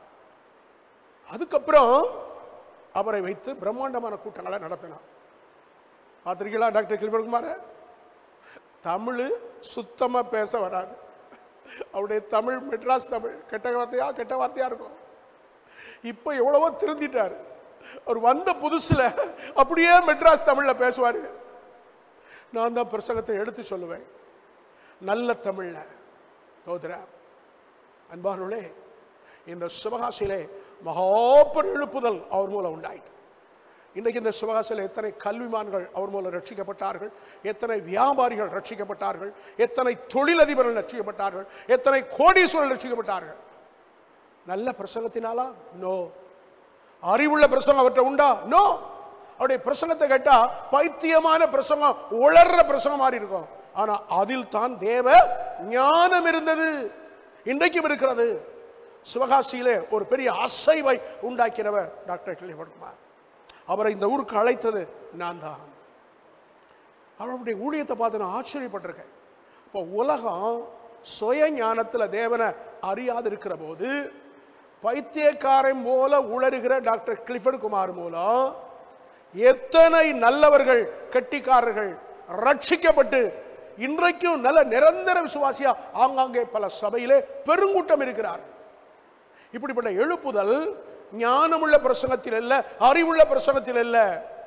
Speaker 1: அதுக்கப்புறம் அவரை வைத்து பிரம்மாண்டமான கூட்டங்களை நடத்தினான் பார்த்திருக்கீங்களா டாக்டர் கிளிஃபோர்டு குமார தமிழ் சுத்தமா பேச வராது அவருடைய தமிழ் மெட்ராஸ் தமிழ் கெட்ட வார்த்தையா கெட்ட வார்த்தையா இருக்கும் இப்போ எவ்வளவோ திருந்திட்டார் அவர் வந்த புதுசுல அப்படியே மெட்ராஸ் தமிழ்ல பேசுவாரு நான் தான் பிரசங்கத்தை எடுத்து சொல்லுவேன் நல்ல தமிழ்ல தோதுரா அன்பானுளே இந்த சிவகாசியிலே மகாபெரும் எழுப்புதல் அவர் மூலம் உண்டாயிட்டு இன்னைக்கு இந்த சிவகாசியில் எத்தனை கல்விமான்கள் அவர் மூலம் ரட்சிக்கப்பட்டார்கள் எத்தனை வியாபாரிகள் ரட்சிக்கப்பட்டார்கள் எத்தனை தொழிலதிபர்கள் ரட்சிக்கப்பட்டார்கள் எத்தனை கோடீஸ்வரர்கள் ரட்சிக்கப்பட்டார்கள் நல்ல பிரசங்கத்தினாலா நோ அறிவுள்ள பிரசங்கம் அவற்றை உண்டா நோ அவருடைய பிரசங்கத்தை கேட்டா பைத்தியமான பிரசங்கம் உளர்ற பிரசங்கம் மாதிரி இருக்கும் ஆனா அதில் தான் தேவ ஞானம் இருந்தது இன்றைக்கும் இருக்கிறது சிவகாசியிலே ஒரு பெரிய அசைவை உண்டாக்கினவர் டாக்டர் கிளிவர்குமார் அவரை இந்த ஊருக்கு அழைத்தது நான் தான் அவருடைய ஊழியத்தை பார்த்து நான் ஆச்சரியப்பட்டிருக்கேன் இப்போ உலகம் சுய ஞானத்தில் தேவனை அறியாது இருக்கிற போது பைத்தியக்காரன் போல உளறுகிற டாக்டர் கிளிஃபர்ட் குமார் மூலம் எத்தனை நல்லவர்கள் கெட்டிக்காரர்கள் ரட்சிக்கப்பட்டு இன்றைக்கும் நல்ல நிரந்தர விசுவாசியா ஆங்காங்கே பல சபையிலே பெருங்கூட்டம் இருக்கிறார் இப்படிப்பட்ட எழுப்புதல் ஞானமுள்ள பிரசங்கத்தில் அல்ல அறிவுள்ள பிரசங்கத்தில் அல்ல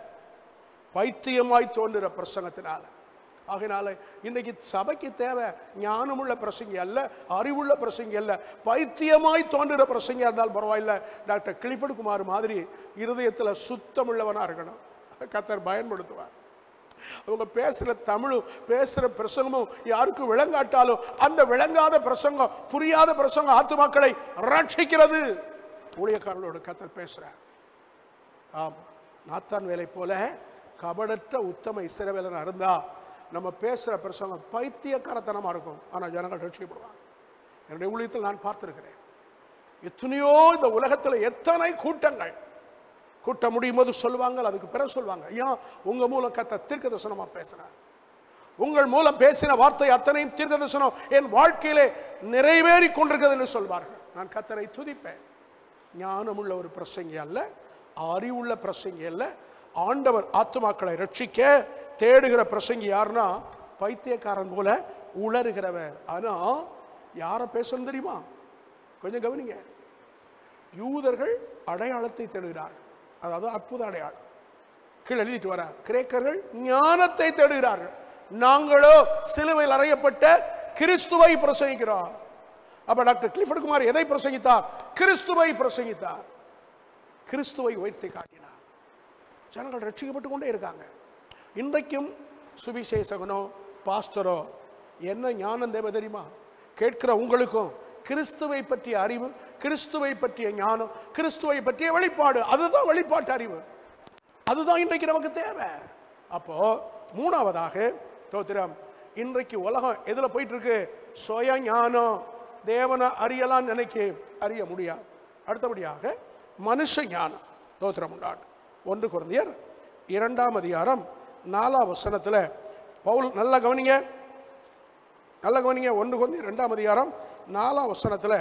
Speaker 1: பைத்தியமாய் தோன்றுற பிரசங்கத்தினால ஆகையினால இன்னைக்கு சபைக்கு தேவை ஞானமுள்ள பிரசங்கி அல்ல அறிவுள்ள பிரசங்கி அல்ல பைத்தியமாய் தோன்றுற பிரசங்கியா இருந்தால் பரவாயில்ல டாக்டர் கிளிஃபர்ட் குமார் மாதிரி இருதயத்தில் சுத்தமுள்ளவனா இருக்கணும் கத்தர் பயன்படுத்துவார் அவங்க பேசுற தமிழும் பேசுற பிரசங்கமும் யாருக்கும் விளங்காட்டாலும் அந்த விளங்காத பிரசங்கம் புரியாத பிரசங்கம் ஆத்துமாக்களை ரட்சிக்கிறது ஊழியக்காரர்களோட கத்தர் பேசுறார் ஆமா நாத்தான் வேலை போல கபடற்ற உத்தம இஸ்ரவேலன் இருந்தா நம்ம பேசுற பிரசங்கம் பைத்தியக்காரத்தனமா இருக்கும் ஆனா ஜனங்கள் ரட்சிக்கப்படுவாங்க என்னுடைய ஊழியத்தில் நான் பார்த்திருக்கிறேன் எத்தனையோ இந்த உலகத்துல எத்தனை கூட்டங்கள் கூட்டம் முடியும் போது சொல்லுவாங்க அதுக்கு பிறகு சொல்லுவாங்க ஐயா உங்க மூலம் கத்த தீர்க்க தரிசனமா பேசுறேன் உங்கள் மூலம் பேசின வார்த்தை அத்தனையும் தீர்க்க தரிசனம் என் வாழ்க்கையிலே நிறைவேறி கொண்டிருக்கிறது என்று சொல்வார்கள் நான் கத்தரை துதிப்பேன் ஞானமுள்ள ஒரு பிரசங்கி அல்ல அறிவுள்ள பிரசங்கி அல்ல ஆண்டவர் ஆத்துமாக்களை ரட்சிக்க தேடுகிற பிரசங்கி யாருன்னா பைத்தியக்காரன் போல உளறுகிறவர் ஆனா யாரை பேசணும் தெரியுமா கொஞ்சம் கவனிங்க யூதர்கள் அடையாளத்தை தேடுகிறார்கள் அதாவது அற்புத அடையாளம் கீழே எழுதிட்டு வரார் கிரேக்கர்கள் ஞானத்தை தேடுகிறார்கள் நாங்களோ சிலுவையில் அறையப்பட்ட கிறிஸ்துவை பிரசங்கிக்கிறோம் அப்ப டாக்டர் கிளிஃபர்ட் குமார் எதை பிரசங்கித்தார் கிறிஸ்துவை பிரசங்கித்தார் கிறிஸ்துவை உயர்த்தி காட்டினார் ஜனங்கள் ரட்சிக்கப்பட்டு கொண்டே இருக்காங்க இன்றைக்கும் சுவிசேஷகனோ பாஸ்டரோ என்ன ஞானம் தேவை தெரியுமா கேட்கிற உங்களுக்கும் கிறிஸ்துவை பற்றிய அறிவு கிறிஸ்துவை பற்றிய ஞானம் கிறிஸ்துவை பற்றிய வெளிப்பாடு அதுதான் வெளிப்பாட்டு அறிவு அதுதான் இன்றைக்கு நமக்கு தேவை அப்போ மூணாவதாக தோத்திரம் இன்றைக்கு உலகம் எதுல போயிட்டு இருக்கு சுய ஞானம் தேவனை அறியலாம் நினைக்க அறிய முடியாது அடுத்தபடியாக மனுஷ ஞானம் தோத்திரம் உண்டாடு ஒன்று குழந்தையர் இரண்டாம் அதிகாரம் நாலாம் வசனத்துல பவுல் நல்லா கவனிங்க நல்ல கவனிங்க ஒன்று கொஞ்சம் ரெண்டாம் அதிகாரம் நாலாம் வசனத்துல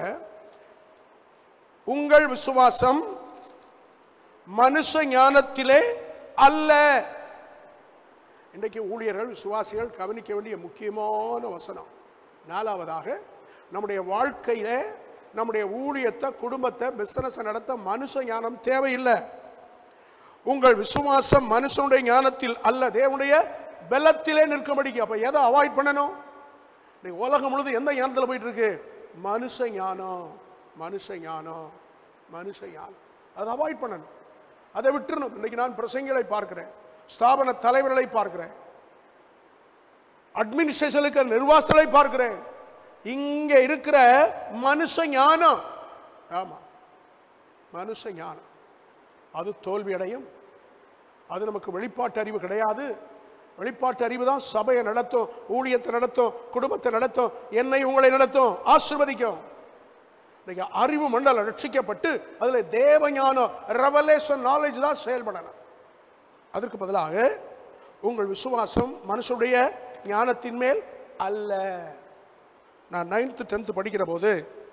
Speaker 1: உங்கள் விசுவாசம் மனுஷ ஞானத்திலே அல்ல இன்றைக்கு ஊழியர்கள் விசுவாசிகள் கவனிக்க வேண்டிய முக்கியமான வசனம் நாலாவதாக நம்முடைய வாழ்க்கையில நம்முடைய ஊழியத்தை குடும்பத்தை பிசினஸ் நடத்த மனுஷ ஞானம் தேவையில்லை உங்கள் விசுவாசம் மனுஷனுடைய ஞானத்தில் அல்ல தேவனுடைய பலத்திலே நிற்கும்படிக்கு அப்ப எதை அவாய்ட் பண்ணணும் இன்னைக்கு உலகம் முழுது எந்த ஞானத்தில் போயிட்டு இருக்கு மனுஷ ஞானம் மனுஷ ஞானம் மனுஷ ஞானம் அதை அவாய்ட் பண்ணணும் அதை விட்டுறணும் இன்னைக்கு நான் பிரசங்களை பார்க்கிறேன் ஸ்தாபன தலைவர்களை பார்க்கிறேன் அட்மினிஸ்ட்ரேஷனுக்கு நிர்வாசலை பார்க்கிறேன் இங்க இருக்கிற மனுஷ ஞானம் ஆமா மனுஷ ஞானம் அது தோல்வி அடையும் அது நமக்கு வெளிப்பாட்டு அறிவு கிடையாது வெளிப்பாட்டு அறிவு தான் சபையை நடத்தும் ஊழியத்தை நடத்தும் குடும்பத்தை நடத்தும் என்னை உங்களை நடத்தும் ஆசிர்வதிக்கும் இன்னைக்கு அறிவு மண்டலம் ரட்சிக்கப்பட்டு அதுல தேவஞானம் ரெவலேஷன் நாலேஜ் தான் செயல்படணும் அதற்கு பதிலாக உங்கள் விசுவாசம் மனுஷனுடைய ஞானத்தின் மேல் அல்ல நான் நைன்த்து டென்த்து படிக்கிற போது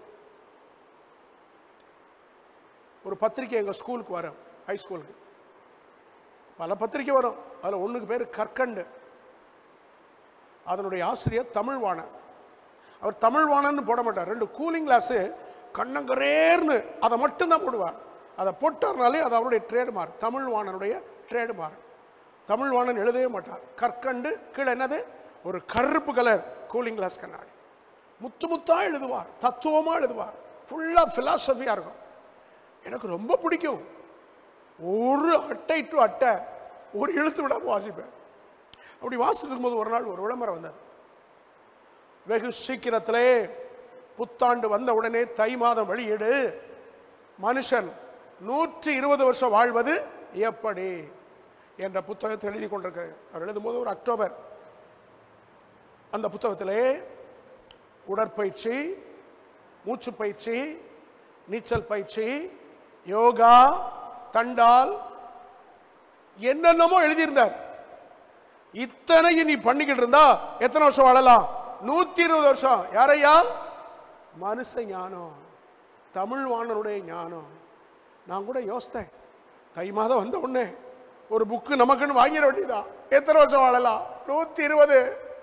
Speaker 1: ஒரு பத்திரிக்கை எங்கள் ஸ்கூலுக்கு வரும் ஹை ஸ்கூலுக்கு பல பத்திரிக்கை வரும் அதில் ஒன்றுக்கு பேர் கற்கண்டு அதனுடைய ஆசிரியர் தமிழ்வாணன் அவர் தமிழ்வாணன்னு போட மாட்டார் ரெண்டு கூலிங் கிளாஸு கண்ணங்கரேர்னு அதை மட்டும்தான் போடுவார் அதை போட்டார்னாலே அது அவருடைய ட்ரேட்மார்க் தமிழ்வாணனுடைய ட்ரேட்மார்க் தமிழ்வாணன் எழுதவே மாட்டார் கற்கண்டு கீழே என்னது ஒரு கருப்பு கலர் கூலிங் கிளாஸ் கண்ணாடி முத்து முத்தா எழுதுவார் தத்துவமா எழுதுவார் ஃபுல்லா பிலாசபியா இருக்கும் எனக்கு ரொம்ப பிடிக்கும் ஒரு அட்டை டு அட்டை ஒரு எழுத்து விடாம வாசிப்பேன் அப்படி வாசிட்டு இருக்கும்போது ஒரு நாள் ஒரு விளம்பரம் வந்தது வெகு சீக்கிரத்திலே புத்தாண்டு வந்த உடனே தை மாதம் வெளியீடு மனுஷன் நூற்றி இருபது வருஷம் வாழ்வது எப்படி என்ற புத்தகத்தை எழுதி கொண்டிருக்கிறார் அவர் எழுதும்போது ஒரு அக்டோபர் அந்த புத்தகத்திலே உடற்பயிற்சி மூச்சு பயிற்சி நீச்சல் பயிற்சி யோகா தண்டால் என்னென்னமோ எழுதியிருந்தார் இத்தனையும் நீ பண்ணிக்கிட்டு இருந்தா எத்தனை வருஷம் வாழலாம் நூத்தி இருபது வருஷம் யாரையா மனுஷ ஞானம் தமிழ் வாணனுடைய ஞானம் நான் கூட யோசித்தேன் தை மாதம் வந்த உடனே ஒரு புக்கு நமக்குன்னு வாங்கிட வேண்டியதா எத்தனை வருஷம் வாழலாம் நூத்தி இருபது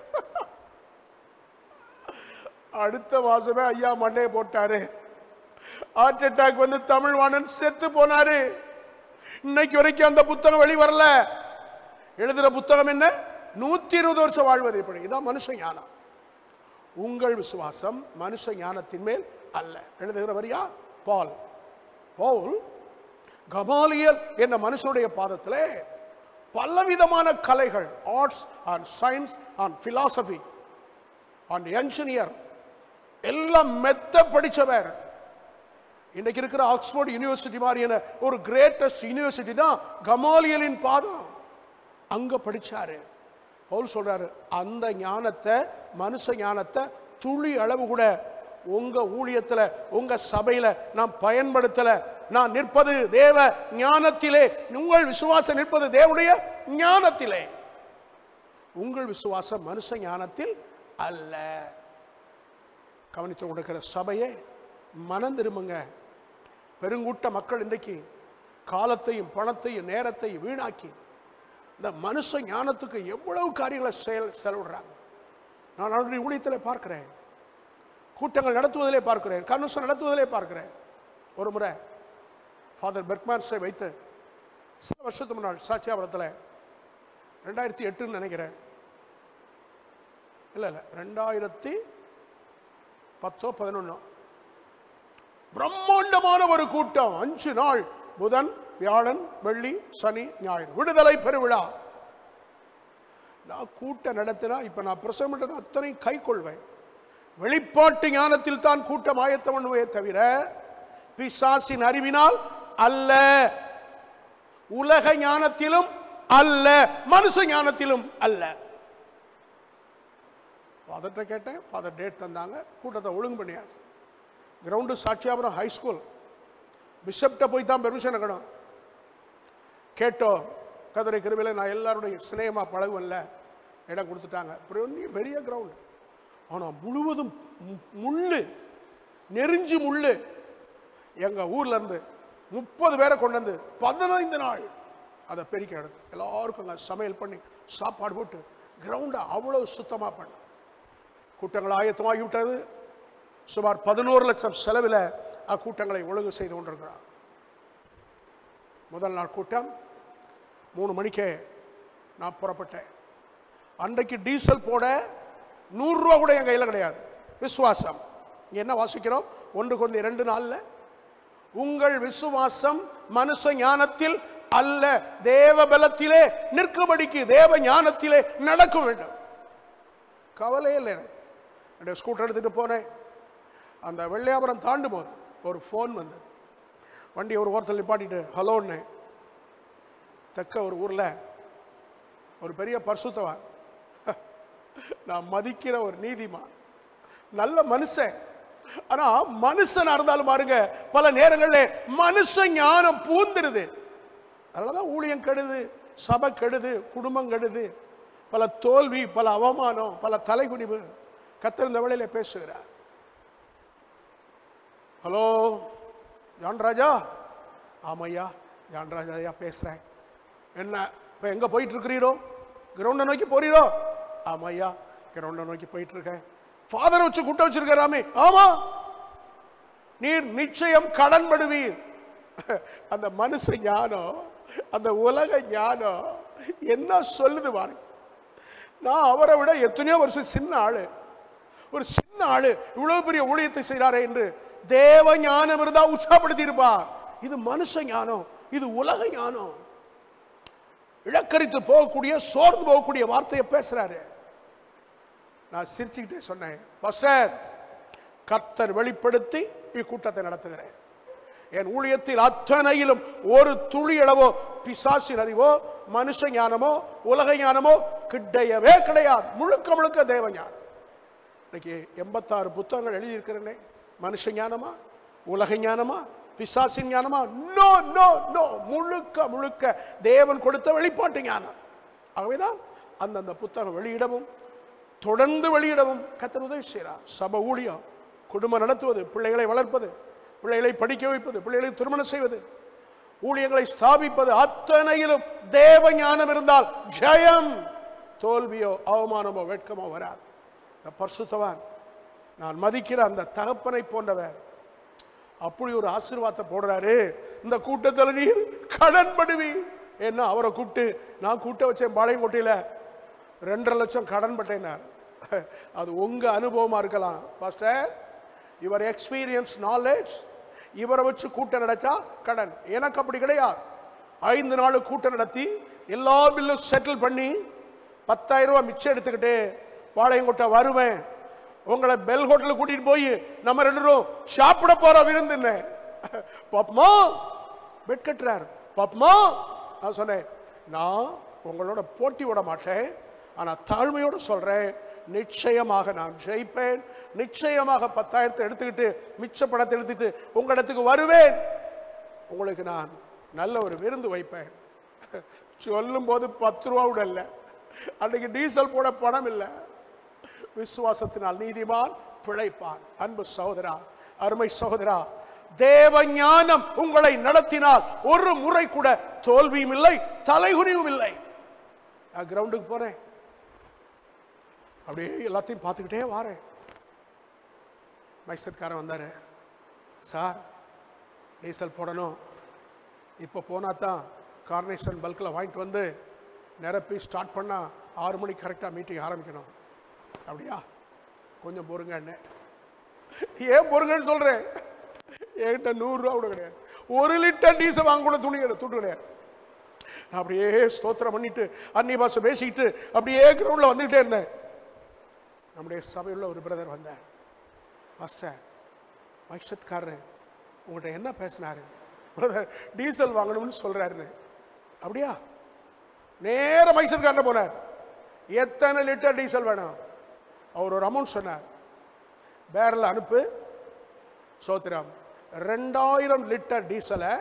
Speaker 1: அடுத்த மாசமே ஐயா மண்டையை போட்டாரு ஹார்ட் அட்டாக் வந்து தமிழ்வாணன் செத்து போனாரு இன்னைக்கு வரைக்கும் அந்த புத்தகம் வெளி வரல எழுதுற புத்தகம் என்ன நூத்தி இருபது வருஷம் வாழ்வது எப்படி இதான் மனுஷ ஞானம் உங்கள் விசுவாசம் மனுஷ ஞானத்தின் மேல் அல்ல எழுதுகிறவர் யார் பால் பவுல் கமாலியல் என்ற மனுஷனுடைய பாதத்திலே பலவிதமான கலைகள் arts and science and philosophy and engineer எல்லாம் மெத்த படிச்சவர் இன்னைக்கு இருக்கிற ஆக்ஸ்போர்ட் யூனிவர்சிட்டி மாதிரியான ஒரு கிரேட்டஸ்ட் யூனிவர்சிட்டி தான் கமாலியலின் பாதம் அங்க படிச்சாரு பவுல் சொல்றாரு அந்த ஞானத்தை மனுஷ ஞானத்தை துளி அளவு கூட உங்க ஊழியத்துல உங்க சபையில நான் பயன்படுத்தல நான் நிற்பது தேவ ஞானத்திலே உங்கள் விசுவாசம் நிற்பது தேவனுடைய ஞானத்திலே உங்கள் விசுவாசம் மனுஷ ஞானத்தில் அல்ல கவனித்து கொடுக்கிற சபையே மனம் திரும்புங்க பெருங்கூட்ட மக்கள் இன்றைக்கு காலத்தையும் பணத்தையும் நேரத்தையும் வீணாக்கி இந்த மனுஷ ஞானத்துக்கு எவ்வளவு காரியங்களை செயல் செலவிடுறாங்க நான் அவருடைய ஊழியத்தில் பார்க்கிறேன் கூட்டங்கள் நடத்துவதிலே பார்க்கிறேன் கன்வென்ஷன் நடத்துவதிலே பார்க்கிறேன் ஒரு முறை ஃபாதர் பெர்க்மான்ஸை வைத்து சில வருஷத்துக்கு முன்னாள் சாட்சியாபுரத்தில் ரெண்டாயிரத்தி எட்டுன்னு நினைக்கிறேன் இல்லை இல்லை ரெண்டாயிரத்தி பத்தோ பதினொன்னோ பிரம்மாண்டமான ஒரு கூட்டம் அஞ்சு நாள் புதன் வியாழன் வெள்ளி சனி ஞாயிறு விடுதலை பெருவிழா நான் கூட்டம் நடத்தினா இப்ப நான் பிரசவம் பண்றது அத்தனை கை கொள்வேன் வெளிப்பாட்டு ஞானத்தில் தான் கூட்டம் ஆயத்தம் பண்ணுவே தவிர பிசாசின் அறிவினால் அல்ல உலக ஞானத்திலும் அல்ல மனுஷ ஞானத்திலும் அல்ல ஃபாதர்கிட்ட கேட்டேன் ஃபாதர் டேட் தந்தாங்க கூட்டத்தை ஒழுங்கு பண்ணியாச்சு கிரவுண்டு சாட்சியாபுரம் ஹை ஸ்கூல் பிஷப்ட போய் தான் பெர்மிஷன் எடுக்கணும் கேட்டோம் கதிரை கிருவில நான் எல்லாருடைய சிநேகமாக பழகுவல்ல இடம் கொடுத்துட்டாங்க பெரிய பெரிய கிரவுண்டு ஆனால் முழுவதும் மு- முள்ளு நெறிஞ்சு முள்ளு எங்க ஊர்ல இருந்து முப்பது பேரை கொண்டு வந்து பதினைந்து நாள் அதை பெருக்கி எடுத்து எல்லாருக்கும் அங்க சமையல் பண்ணி சாப்பாடு போட்டு கிரவுண்டை அவ்வளவு சுத்தமா பண்ண கூட்டங்கள் ஆயத்தமாகி விட்டது சுமார் பதினோரு லட்சம் செலவில் அக்கூட்டங்களை ஒழுங்கு செய்து கொண்டிருக்கிறார் முதல் நாள் கூட்டம் மூணு மணிக்கே நான் புறப்பட்டேன் அன்றைக்கு டீசல் போட நூறுரூவா கூட என் கையில் கிடையாது விசுவாசம் இங்க என்ன வாசிக்கிறோம் ஒன்று கொண்டு இரண்டு நாளில் உங்கள் விசுவாசம் மனுஷ ஞானத்தில் அல்ல தேவ பலத்திலே நிற்கும்படிக்கு தேவ ஞானத்திலே நடக்க வேண்டும் கவலையே இல்லை எனக்கு என்னுடைய ஸ்கூட்டர் எடுத்துட்டு போனேன் அந்த வெள்ளையாபுரம் தாண்டும் போது ஒரு ஃபோன் வந்தது வண்டி ஒரு ஓரத்தில் நிப்பாட்டிட்டு ஹலோன்னு தெக்க ஒரு ஊரில் ஒரு பெரிய பரிசுத்தவான் நான் மதிக்கிற ஒரு நீதிமான் நல்ல மனுஷன் ஆனா மனுஷனா இருந்தாலும் பாருங்க பல நேரங்களில் மனுஷ ஞானம் பூந்துருது அதனாலதான் ஊழியம் கெடுது சபை கெடுது குடும்பம் கெடுது பல தோல்வி பல அவமானம் பல தலைகுனிவு கத்திருந்த வேளையில பேசுகிறார் ஹலோ ஜான் ராஜா ஆமையா ஜான் ராஜா ஐயா பேசுறேன் என்ன இப்ப எங்க போயிட்டு இருக்கிறீரோ கிரவுண்டை நோக்கி போறீரோ ஆமையா கிரவுண்டை நோக்கி போயிட்டு இருக்கேன் ஃபாதரை வச்சு கூட்ட வச்சிருக்காராமே ஆமா நீர் நிச்சயம் கடன் படுவீர் அந்த மனுஷ ஞானம் அந்த உலக ஞானம் என்ன சொல்லுது பாருங்க நான் அவரை விட எத்தனையோ வருஷம் சின்ன ஆளு ஒரு சின்ன ஆளு இவ்வளவு பெரிய ஊழியத்தை செய்கிறாரே என்று தேவ ஞானம் இருந்தா உற்சாகப்படுத்தி இருப்பா இது மனுஷ ஞானம் இது உலக ஞானம் இழக்கரித்து போகக்கூடிய சோர்ந்து போகக்கூடிய வார்த்தையை பேசுறாரு நான் சிரிச்சுக்கிட்டே சொன்னேன் பாஸ்டர் கர்த்தர் வெளிப்படுத்தி இக்கூட்டத்தை நடத்துகிறேன் என் ஊழியத்தில் அத்தனையிலும் ஒரு துளி அளவோ பிசாசின் அறிவோ மனுஷ ஞானமோ உலக ஞானமோ கிடையவே கிடையாது முழுக்க முழுக்க தேவ ஞானம் இன்னைக்கு எண்பத்தாறு புத்தகங்கள் எழுதியிருக்கிறேனே மனுஷ ஞானமா உலக ஞானமா பிசாசின் ஞானமா நோ நோ நோ முழுக்க முழுக்க தேவன் கொடுத்த வெளிப்பாட்டு ஞானம் ஆகவேதான் அந்தந்த புத்தகம் வெளியிடவும் தொடர்ந்து வெளியிடவும் கத்தர் உதவி செய்கிறார் சப ஊழியம் குடும்பம் நடத்துவது பிள்ளைகளை வளர்ப்பது பிள்ளைகளை படிக்க வைப்பது பிள்ளைகளை திருமணம் செய்வது ஊழியங்களை ஸ்தாபிப்பது அத்தனையிலும் தேவ ஞானம் இருந்தால் ஜெயம் தோல்வியோ அவமானமோ வெட்கமோ வராது இந்த பரிசுத்தவான் நான் மதிக்கிற அந்த தகப்பனை போன்றவர் அப்படி ஒரு ஆசீர்வாதத்தை போடுறாரு இந்த கூட்டத்தில் நீர் கடன் படுவி ஏன்னா அவரை கூப்பிட்டு நான் கூட்ட வச்சேன் பாளையங்கோட்டையில் ரெண்டரை லட்சம் கடன் பட்டேனார் அது உங்க அனுபவமா இருக்கலாம் பாஸ்டர் இவர் எக்ஸ்பீரியன்ஸ் நாலேஜ் இவரை வச்சு கூட்டம் நடத்தா கடன் எனக்கு அப்படி கிடையாது ஐந்து நாள் கூட்டம் நடத்தி எல்லா பில்லும் செட்டில் பண்ணி பத்தாயிரம் ரூபாய் மிச்சம் எடுத்துக்கிட்டு பாளையங்கோட்டை வருவேன் உங்களை பெல் ஹோட்டலுக்கு கூட்டிட்டு போய் நம்ம ரெண்டு பேரும் சாப்பிட போற விருந்துன்னு பாப்பமா பெட் கட்டுறாரு பாப்பமா நான் சொன்னேன் நான் உங்களோட போட்டி விட மாட்டேன் ஆனா தாழ்மையோட சொல்றேன் நிச்சயமாக நான் ஜெயிப்பேன் நிச்சயமாக பத்தாயிரத்தை எடுத்துக்கிட்டு மிச்ச பணத்தை எடுத்துக்கிட்டு உங்க இடத்துக்கு வருவேன் உங்களுக்கு நான் நல்ல ஒரு விருந்து வைப்பேன் சொல்லும் போது பத்து ரூபா கூட இல்லை அன்னைக்கு டீசல் போட பணம் இல்லை விசுவாசத்தினால் நீதிமான் பிழைப்பான் அன்பு சகோதரா அருமை சகோதரா தேவ ஞானம் உங்களை நடத்தினால் ஒரு முறை கூட தோல்வியும் இல்லை தலைகுனியும் இல்லை நான் கிரவுண்டுக்கு போறேன் அப்படியே எல்லாத்தையும் பார்த்துக்கிட்டே வாரேன் மைசூர்காரன் வந்தாரு சார் டீசல் போடணும் இப்போ போனா தான் கார்னேஷன் பல்கில் வாங்கிட்டு வந்து நிரப்பி ஸ்டார்ட் பண்ணா ஆறு மணிக்கு கரெக்டாக மீட்டிங் ஆரம்பிக்கணும் அப்படியா கொஞ்சம் பொறுங்க அண்ணே ஏன் பொறுங்கன்னு சொல்றேன் என்கிட்ட நூறுரூவா கூட கிடையாது ஒரு லிட்டர் டீசல் வாங்க கூட துணி கிடையாது துட்டு கிடையாது நான் அப்படியே ஸ்தோத்திரம் பண்ணிட்டு அன்னி பாச பேசிக்கிட்டு அப்படியே கிரவுண்டில் வந்துகிட்டே இருந்தேன் நம்முடைய சபையுள்ள ஒரு பிரதர் வந்தார் மாஸ்டர் மைக்செட்காரரு உங்கள்கிட்ட என்ன பேசினாரு பிரதர் டீசல் வாங்கணும்னு சொல்றாருன்னு அப்படியா நேர மைசூர்காரன் போனார் எத்தனை லிட்டர் டீசல் வேணும் அவர் ஒரு அமௌண்ட் சொன்னார் பேரல் அனுப்பு சோத்திரம் ரெண்டாயிரம் லிட்டர் டீசலை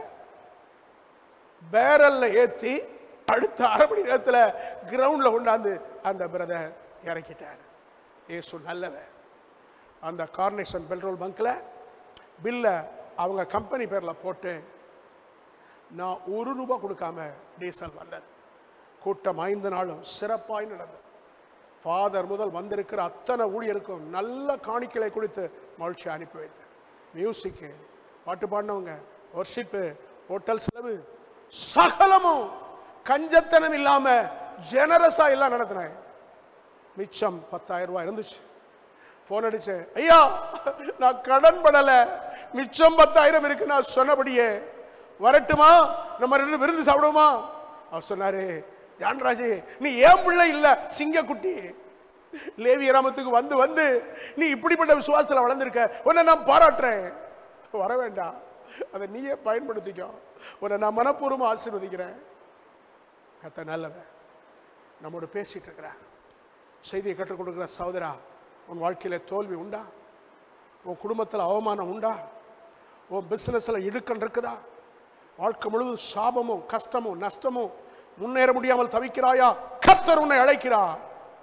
Speaker 1: பேரல்ல ஏத்தி அடுத்த அரை மணி நேரத்துல கிரவுண்ட்ல கொண்டாந்து அந்த பிரதர் இறக்கிட்டார் ஏசு நல்லவன் அந்த கார்னேஷன் பெட்ரோல் பங்க்ல பில்ல அவங்க கம்பெனி பேர்ல போட்டு நான் ஒரு ரூபாய் கொடுக்காம டீசல் வந்தது கூட்டம் ஐந்து நாளும் சிறப்பாய் நடந்தது ஃபாதர் முதல் வந்திருக்கிற அத்தனை ஊழியருக்கும் நல்ல காணிக்கைகளை கொடுத்து மகிழ்ச்சி அனுப்பி வைத்தேன் மியூசிக்கு பாட்டு பாடினவங்க ஒர்ஷிப்பு ஹோட்டல் செலவு சகலமும் கஞ்சத்தனம் இல்லாம ஜெனரஸா எல்லாம் நடத்தினேன் மிச்சம் பத்தாயிரம் ரூபாய் இருந்துச்சு போன் அடிச்சேன் ஐயா நான் கடன் படல மிச்சம் பத்தாயிரம் இருக்கு நான் சொன்னபடியே வரட்டுமா நம்ம ரெண்டு விருந்து சாப்பிடுவோமா அவர் சொன்னாரு ஜான்ராஜ் நீ ஏன் பிள்ளை இல்ல சிங்கக்குட்டி லேவி கிராமத்துக்கு வந்து வந்து நீ இப்படிப்பட்ட விசுவாசத்துல வளர்ந்திருக்க உன்னை நான் பாராட்டுறேன் வர வேண்டாம் அதை நீயே பயன்படுத்திக்கோ உன்னை நான் மனப்பூர்வமா ஆசீர்வதிக்கிறேன் கத்த நல்லவன் நம்மோடு பேசிட்டு இருக்கிறேன் செய்தியை கற்றுக் கொடுக்கிற சகோதரா உன் வாழ்க்கையில தோல்வி உண்டா உன் குடும்பத்தில் அவமானம் உண்டா உன் பிசினஸ்ல இழுக்கன் இருக்குதா வாழ்க்கை முழுவதும் சாபமும் கஷ்டமும் நஷ்டமும் முன்னேற முடியாமல் தவிக்கிறாயா கர்த்தர் உன்னை அழைக்கிறார்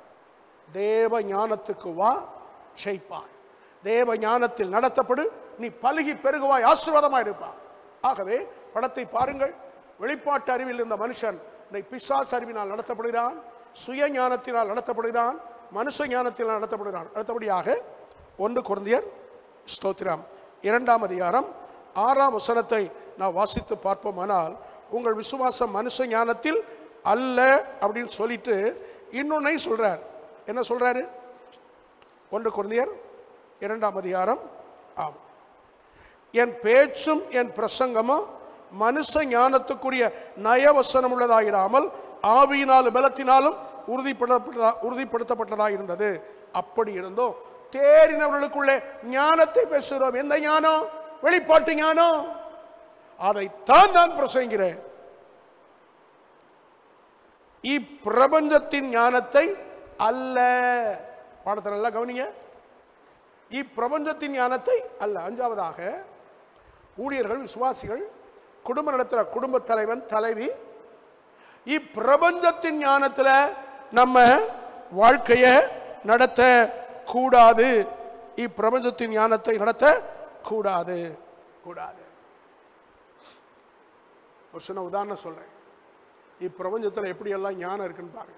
Speaker 1: தேவ ஞானத்துக்கு வா ஜெயிப்பாய் தேவ ஞானத்தில் நடத்தப்படு நீ பலுகி பெருகுவாய் ஆசீர்வாதமாய் இருப்பாய் ஆகவே படத்தை பாருங்கள் வெளிப்பாட்டு அறிவில் இருந்த மனுஷன் இன்னைக்கு பிசாசு அறிவினால் நடத்தப்படுகிறான் சுய ஞானத்தினால் நடத்தப்படுகிறான் மனுஷ ஞானத்தினால் நடத்தப்படுகிறான் அடுத்தபடியாக ஒன்று குருந்தியர் ஸ்தோத்திரம் இரண்டாம் அதிகாரம் ஆறாம் வசனத்தை நான் வாசித்து பார்ப்போமானால் உங்கள் விசுவாசம் மனுஷ ஞானத்தில் அல்ல அப்படின்னு சொல்லிட்டு இன்னொன்னை சொல்றார் என்ன சொல்றாரு ஒன்று குருந்தியர் இரண்டாம் அதிகாரம் ஆம் என் பேச்சும் என் பிரசங்கமும் மனுஷ ஞானத்துக்குரிய நயவசனம் உள்ளதாயிராமல் ஆவியினாலும் பலத்தினாலும் உறுதிப்படுத்தப்பட்டதா உறுதிப்படுத்தப்பட்டதாக இருந்தது அப்படி இருந்தோம் தேறினவர்களுக்குள்ளே ஞானத்தை பேசுகிறோம் எந்த ஞானம் வெளிப்பாட்டு ஞானம் அதைத்தான் நான் பிரசங்கிறேன் இப்பிரபஞ்சத்தின் ஞானத்தை அல்ல பாடத்தை நல்லா கவனிங்க இப்பிரபஞ்சத்தின் ஞானத்தை அல்ல அஞ்சாவதாக ஊழியர்கள் விசுவாசிகள் குடும்ப நடத்துகிற குடும்ப தலைவன் தலைவி இப்பிரபஞ்சத்தின் ஞானத்துல நம்ம வாழ்க்கைய நடத்த கூடாது இப்பிரபஞ்சத்தின் ஞானத்தை நடத்த கூடாது கூடாது ஒரு சின்ன உதாரணம் சொல்றேன் இப்பிரபஞ்சத்தில் எப்படியெல்லாம் ஞானம் இருக்குன்னு பாருங்க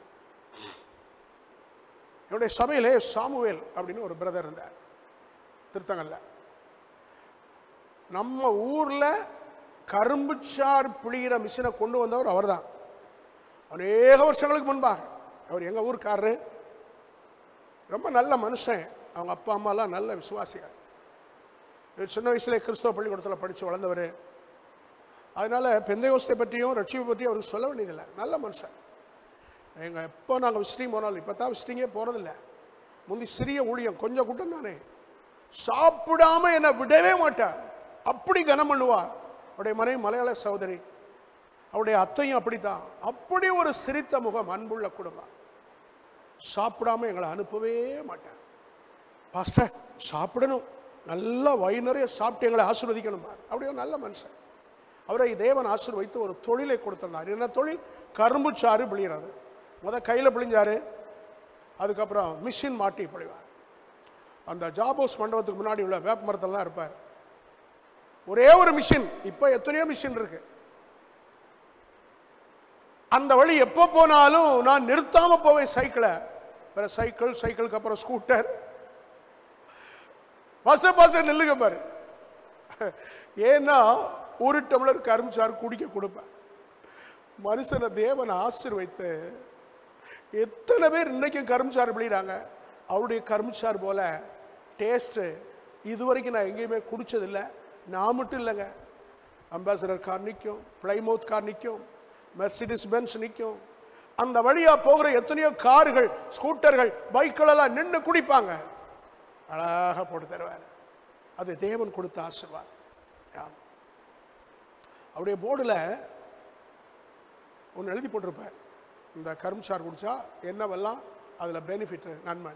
Speaker 1: என்னுடைய சபையிலே சாமுவேல் அப்படின்னு ஒரு பிரதர் இருந்தார் திருத்தங்கல்ல நம்ம ஊர்ல கரும்புச்சாறு பிழிகிற மிஷினை கொண்டு வந்தவர் அவர்தான் அநேக வருஷங்களுக்கு முன்பாக அவர் எங்க ஊர்க்காரரு ரொம்ப நல்ல மனுஷன் அவங்க அப்பா அம்மாலாம் நல்ல விசுவாசிகள் இவர் சின்ன வயசுல கிறிஸ்தவ பள்ளிக்கூடத்தில் படித்து வளர்ந்தவர் அதனால பெந்தையோஸ்தை பற்றியும் ரட்சிப்பை பற்றியும் அவருக்கு சொல்ல வேண்டியதில்லை நல்ல மனுஷன் எங்கள் எப்போ நாங்கள் விசிட்டிங் போனாலும் இப்போ தான் விசிட்டிங்கே போகிறதில்ல முந்தி சிறிய ஊழியம் கொஞ்சம் கூட்டம் தானே சாப்பிடாம என்னை விடவே மாட்டார் அப்படி கனம் பண்ணுவார் அவருடைய மனைவி மலையாள சகோதரி அவருடைய அத்தையும் அப்படித்தான் அப்படி ஒரு சிரித்த முகம் அன்புள்ள குடும்பம் சாப்பிடாம எங்களை அனுப்பவே மாட்டேன் பாஸ்டர் சாப்பிடணும் நல்லா வயிறு நிறைய சாப்பிட்டு எங்களை ஆசீர்வதிக்கணும் அப்படி ஒரு நல்ல மனுஷன் அவரை தேவன் ஆசீர்வதித்து ஒரு தொழிலை கொடுத்திருந்தார் என்ன தொழில் கரும்பு சாறு பிழிகிறது முத கையில் பிழிஞ்சாரு அதுக்கப்புறம் மிஷின் மாட்டி பிழிவார் அந்த ஜாபோஸ் மண்டபத்துக்கு முன்னாடி உள்ள வேப்ப மரத்தில் தான் இருப்பார் ஒரே ஒரு மிஷின் இப்போ எத்தனையோ மிஷின் இருக்கு அந்த வழி எப்போ போனாலும் நான் நிறுத்தாம போவேன் சைக்கிளை வேற சைக்கிள் சைக்கிளுக்கு அப்புறம் ஸ்கூட்டர் பஸ் பஸ் நில்லுங்க பாரு ஏன்னா ஒரு டம்ளர் கரும்புச்சாறு குடிக்க கொடுப்பேன் மனுஷனை தேவன் ஆசீர்வைத்து எத்தனை பேர் இன்னைக்கும் கரும்புச்சாறு பிழிகிறாங்க அவருடைய கரும்புச்சாறு போல டேஸ்ட்டு இதுவரைக்கும் நான் எங்கேயுமே குடிச்சதில்லை நான் மட்டும் இல்லைங்க அம்பாசடர் கார் நிற்கும் பிளைமவுத் கார் நிற்கும் மெர்சிடிஸ் பென்ஸ் நிற்கும் அந்த வழியா போகிற எத்தனையோ கார்கள் ஸ்கூட்டர்கள் பைக்கள் எல்லாம் நின்று குடிப்பாங்க அழகாக போட்டு தருவார் அது தேவன் கொடுத்த ஆசீர்வாதம் ஆம். அவருடைய போர்டில் ஒன்று எழுதி போட்டிருப்பார் இந்த கரும்சார் குடிச்சா என்னவெல்லாம் அதில் பெனிஃபிட் நன்மை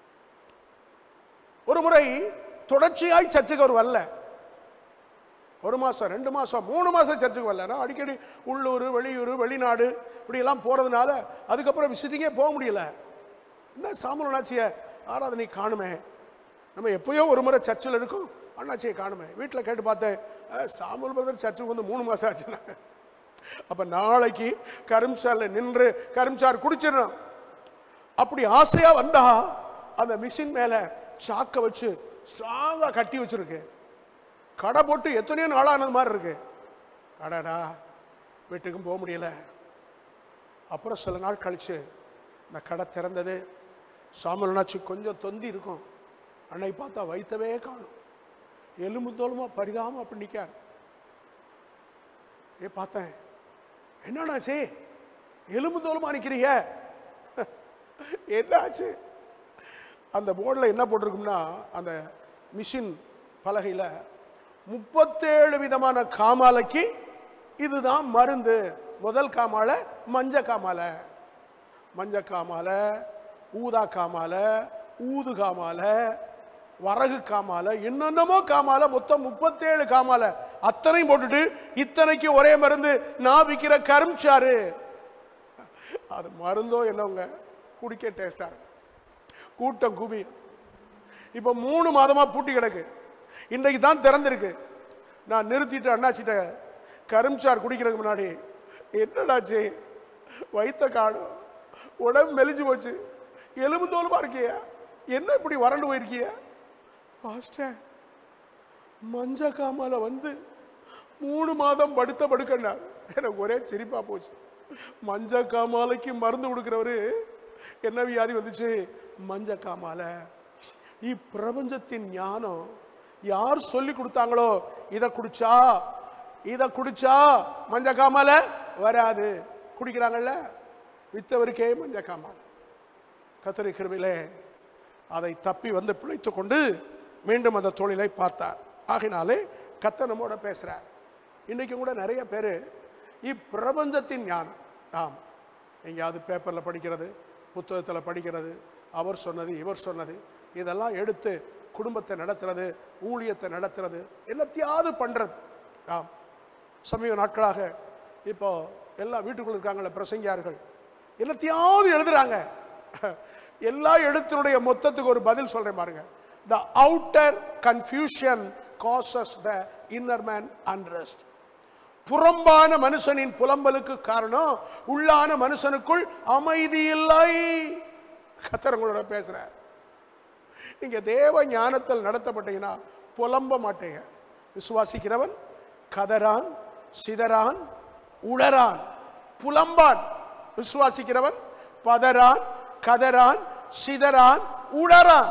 Speaker 1: ஒரு முறை தொடர்ச்சியாய் சர்ச்சுக்கு அவர் வரல ஒரு மாசம் ரெண்டு மாசம் மூணு மாசம் சர்ச்சுக்கு வரல நான் அடிக்கடி உள்ளூர் வெளியூர் வெளிநாடு இப்படி எல்லாம் போறதுனால அதுக்கப்புறம் விசிட்டிங்கே போக முடியல என்ன சாமுல் அண்ணாச்சிய ஆராதனை காணுமே நம்ம எப்பயோ ஒரு முறை சர்ச்சில் இருக்கோம் அண்ணாச்சியை காணுமே வீட்டில் கேட்டு பார்த்தேன் "அஹ், சாமுல் பிரதர் சர்ச்சுக்கு வந்து மூணு மாசம் ஆச்சுன்னா அப்ப நாளைக்கு கரும்சாரில் நின்று கரும்சார் குடிச்சிடணும் அப்படி ஆசையா வந்தா அந்த மிஷின் மேல சாக்க வச்சு ஸ்ட்ராங்கா கட்டி வச்சிருக்கு கடை போட்டு எத்தனையோ நாளானது மாதிரி இருக்கு அடடா வீட்டுக்கும் போக முடியல அப்புறம் சில நாள் கழிச்சு இந்த கடை திறந்தது சாமல்னாச்சு கொஞ்சம் தொந்தி இருக்கும் அன்னை பார்த்தா வைத்தவே காணும் எலும்பு தோலுமா பரிதாம அப்படி நிற்கார் ஏ பார்த்தேன் என்னடாச்சு எலும்பு தோலுமா நிற்கிறீங்க என்னாச்சு அந்த போர்டில் என்ன போட்டிருக்கும்னா அந்த மிஷின் பலகையில் முப்பத்தேழு விதமான காமாலைக்கு இதுதான் மருந்து முதல் காமாலை மஞ்ச காமாலை மஞ்ச காமாலை ஊதா காமாலை ஊது காமாலை வரகு காமாலை என்னென்னமோ காமாலை மொத்தம் முப்பத்தேழு காமாலை அத்தனையும் போட்டுட்டு இத்தனைக்கு ஒரே மருந்து நான் விற்கிற கரும்சாறு அது மருந்தோ என்னவங்க குடிக்க டேஸ்டா இருக்கு கூட்டம் குபி இப்ப மூணு மாதமா பூட்டி கிடக்கு இன்றைக்கு தான் திறந்திருக்கு நான் நிறுத்திட்டு அண்ணாச்சிட்ட கரும்சார் குடிக்கிறதுக்கு முன்னாடி என்னடாச்சு வைத்த காடும் உடம்பு மெலிஞ்சு போச்சு எலும்பு தோலுமா இருக்கிய என்ன இப்படி வறண்டு போயிருக்கிய பாஸ்டர் மஞ்ச காமால வந்து மூணு மாதம் படுத்த படுக்கன்னார் எனக்கு ஒரே சிரிப்பா போச்சு மஞ்ச காமாலைக்கு மருந்து கொடுக்கிறவரு என்ன வியாதி வந்துச்சு மஞ்ச காமால இப்பிரபஞ்சத்தின் ஞானம் யார் சொல்லி கொடுத்தாங்களோ இதை குடிச்சா இதை குடிச்சா மஞ்ச காமால வராது குடிக்கிறாங்கல்ல வித்தவருக்கே மஞ்ச காமால கத்தரி கிருபிலே அதை தப்பி வந்து பிழைத்து கொண்டு மீண்டும் அந்த தொழிலை பார்த்தார் ஆகினாலே கத்த நம்மோட பேசுறார் இன்னைக்கு கூட நிறைய பேர் இப்பிரபஞ்சத்தின் ஞானம் ஆம் எங்கேயாவது பேப்பரில் படிக்கிறது புத்தகத்தில் படிக்கிறது அவர் சொன்னது இவர் சொன்னது இதெல்லாம் எடுத்து குடும்பத்தை நடத்துறது ஊழியத்தை நடத்துறது என்னத்தையாவது பண்றது ஆம் சமீப நாட்களாக இப்போ எல்லா வீட்டுக்குள்ள இருக்காங்கள பிரசங்கியார்கள் என்னத்தையாவது எழுதுறாங்க எல்லா எழுத்தினுடைய மொத்தத்துக்கு ஒரு பதில் சொல்றேன் பாருங்க the outer confusion causes the inner man unrest புறம்பான மனுஷனின் புலம்பலுக்கு காரணம் உள்ளான மனுஷனுக்குள் அமைதி இல்லை கத்தரங்களோட பேசுறார் நீங்க தேவ ஞானத்தில் நடத்தப்பட்டீங்கன்னா புலம்ப மாட்டீங்க விசுவாசிக்கிறவன் கதறான் சிதறான் உளரான் புலம்பான் விசுவாசிக்கிறவன் பதறான் கதறான் சிதறான் உளரான்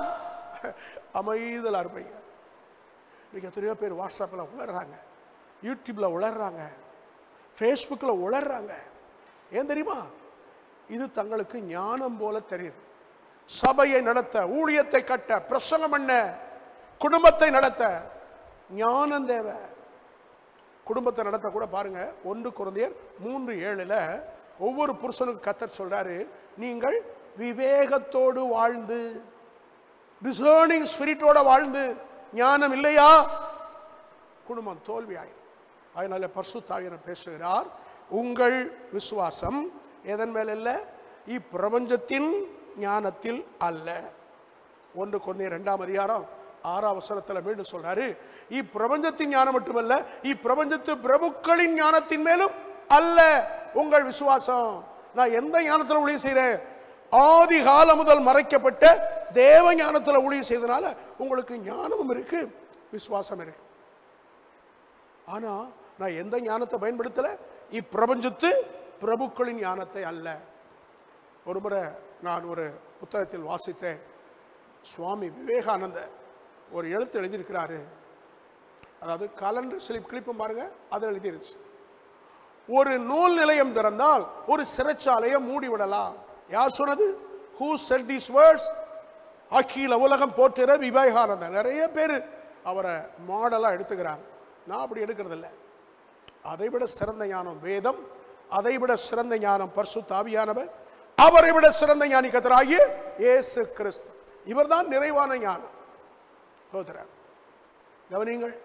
Speaker 1: அமைதலா இருப்பீங்க இன்னைக்கு எத்தனையோ பேர் வாட்ஸ்அப்பில் உளர்றாங்க யூடியூப்ல உளர்றாங்க ஃபேஸ்புக்கில் உளர்றாங்க ஏன் தெரியுமா இது தங்களுக்கு ஞானம் போல தெரியுது சபையை நடத்த ஊழியத்தை கட்ட பிரசங்கம் பண்ண குடும்பத்தை நடத்த ஞானம் தேவை குடும்பத்தை நடத்த கூட பாருங்க ஒன்று குழந்தையர் மூன்று ஏழுல ஒவ்வொரு புருஷனுக்கு கத்தர் சொல்றாரு நீங்கள் விவேகத்தோடு வாழ்ந்து டிசர்னிங் ஸ்பிரிட்டோட வாழ்ந்து ஞானம் இல்லையா குடும்பம் தோல்வி ஆயிடும் அதனால பர்சுத்தாவியர் பேசுகிறார் உங்கள் விசுவாசம் எதன் மேல் அல்ல இப்பிரபஞ்சத்தின் ஞானத்தில் அல்ல ஒன்று கொண்டே இரண்டாம் அதிகாரம் ஆறாம் வசனத்துல மீண்டும் சொல்றாரு இப்பிரபஞ்சத்தின் ஞானம் மட்டுமல்ல இப்பிரபஞ்சத்து பிரபுக்களின் ஞானத்தின் மேலும் அல்ல உங்கள் விசுவாசம் நான் எந்த ஞானத்துல ஊழியம் செய்றேன் ஆதி காலம் முதல் மறைக்கப்பட்ட தேவ ஞானத்துல ஊழியம் செய்தனால உங்களுக்கு ஞானமும் இருக்கு விசுவாசம் இருக்கு ஆனா நான் எந்த ஞானத்தை பயன்படுத்தல இப்பிரபஞ்சத்து பிரபுக்களின் ஞானத்தை அல்ல ஒரு முறை நான் ஒரு புத்தகத்தில் வாசித்தேன் சுவாமி விவேகானந்தர் ஒரு எழுத்து எழுதியிருக்கிறாரு அதாவது கலண்டர் ஸ்லிப் கிளிப்பும் பாருங்க அதில் எழுதிருச்சு ஒரு நூல் நிலையம் திறந்தால் ஒரு சிறைச்சாலையை மூடி விடலாம் யார் சொன்னது ஹூ செட் தீஸ் வேர்ட்ஸ் அகில உலகம் போற்றுற விவேகானந்தர் நிறைய பேர் அவரை மாடலா எடுத்துக்கிறாங்க நான் அப்படி எடுக்கிறதில்ல அதை விட சிறந்த ஞானம் வேதம் அதை விட சிறந்த ஞானம் பர்சு தாவியானவர் அவரை விட சிறந்த ஞானி கத்தராகிய இயேசு கிறிஸ்து இவர்தான் நிறைவான ஞானம் சகோதரர் கவனியுங்கள்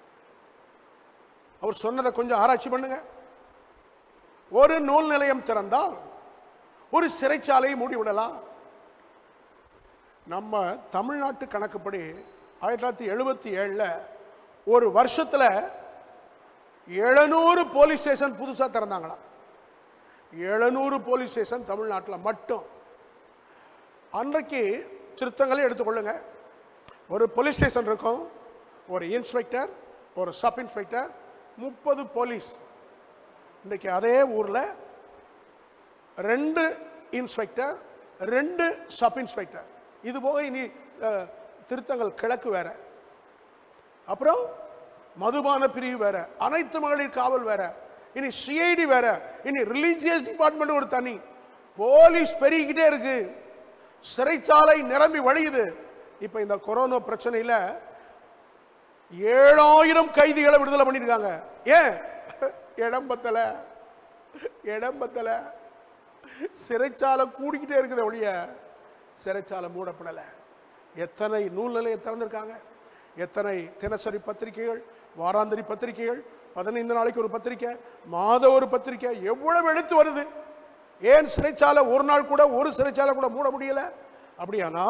Speaker 1: அவர் சொன்னதை கொஞ்சம் ஆராய்ச்சி பண்ணுங்க ஒரு நூல் நிலையம் திறந்தால் ஒரு சிறைச்சாலையை மூடிவிடலாம் நம்ம தமிழ்நாட்டு கணக்குப்படி ஆயிரத்தி தொள்ளாயிரத்தி எழுபத்தி ஏழில் ஒரு வருஷத்துல எழுநூறு போலீஸ் ஸ்டேஷன் புதுசா திறந்தாங்களாம் எழுநூறு போலீஸ் ஸ்டேஷன் தமிழ்நாட்டில் மட்டும் அன்றைக்கு திருத்தங்களை எடுத்துக்கொள்ளுங்க ஒரு போலீஸ் ஸ்டேஷன் இருக்கும் ஒரு இன்ஸ்பெக்டர் ஒரு சப் இன்ஸ்பெக்டர் முப்பது போலீஸ் இன்னைக்கு அதே ஊரில் ரெண்டு இன்ஸ்பெக்டர் ரெண்டு சப் இன்ஸ்பெக்டர் இது போக இனி அஹ், திருத்தங்கள் கிழக்கு வேற அப்புறம் மதுபான பிரிவு வேற அனைத்து மகளிர் காவல் வேற இனி சிஐடி வேற இனி ரிலீஜியஸ் டிபார்ட்மெண்ட் ஒரு தனி போலீஸ் பெருகிக்கிட்டே இருக்கு சிறைச்சாலை நிரம்பி வழியுது இப்ப இந்த கொரோனா பிரச்சனையில ஏழாயிரம் கைதிகளை விடுதலை பண்ணிருக்காங்க ஏன் இடம் பத்தல இடம் பத்தல சிறைச்சாலை கூடிக்கிட்டே இருக்குது ஒழிய சிறைச்சாலை மூடப்படலை எத்தனை நூல் நிலையம் திறந்திருக்காங்க எத்தனை தினசரி பத்திரிகைகள் வாராந்திரி பத்திரிகைகள் பதினைந்து நாளைக்கு ஒரு பத்திரிக்கை மாத ஒரு பத்திரிக்கை எவ்வளவு எழுத்து வருது ஏன் சிறைச்சாலை ஒரு நாள் கூட ஒரு சிறைச்சாலை கூட மூட முடியல அப்படியானா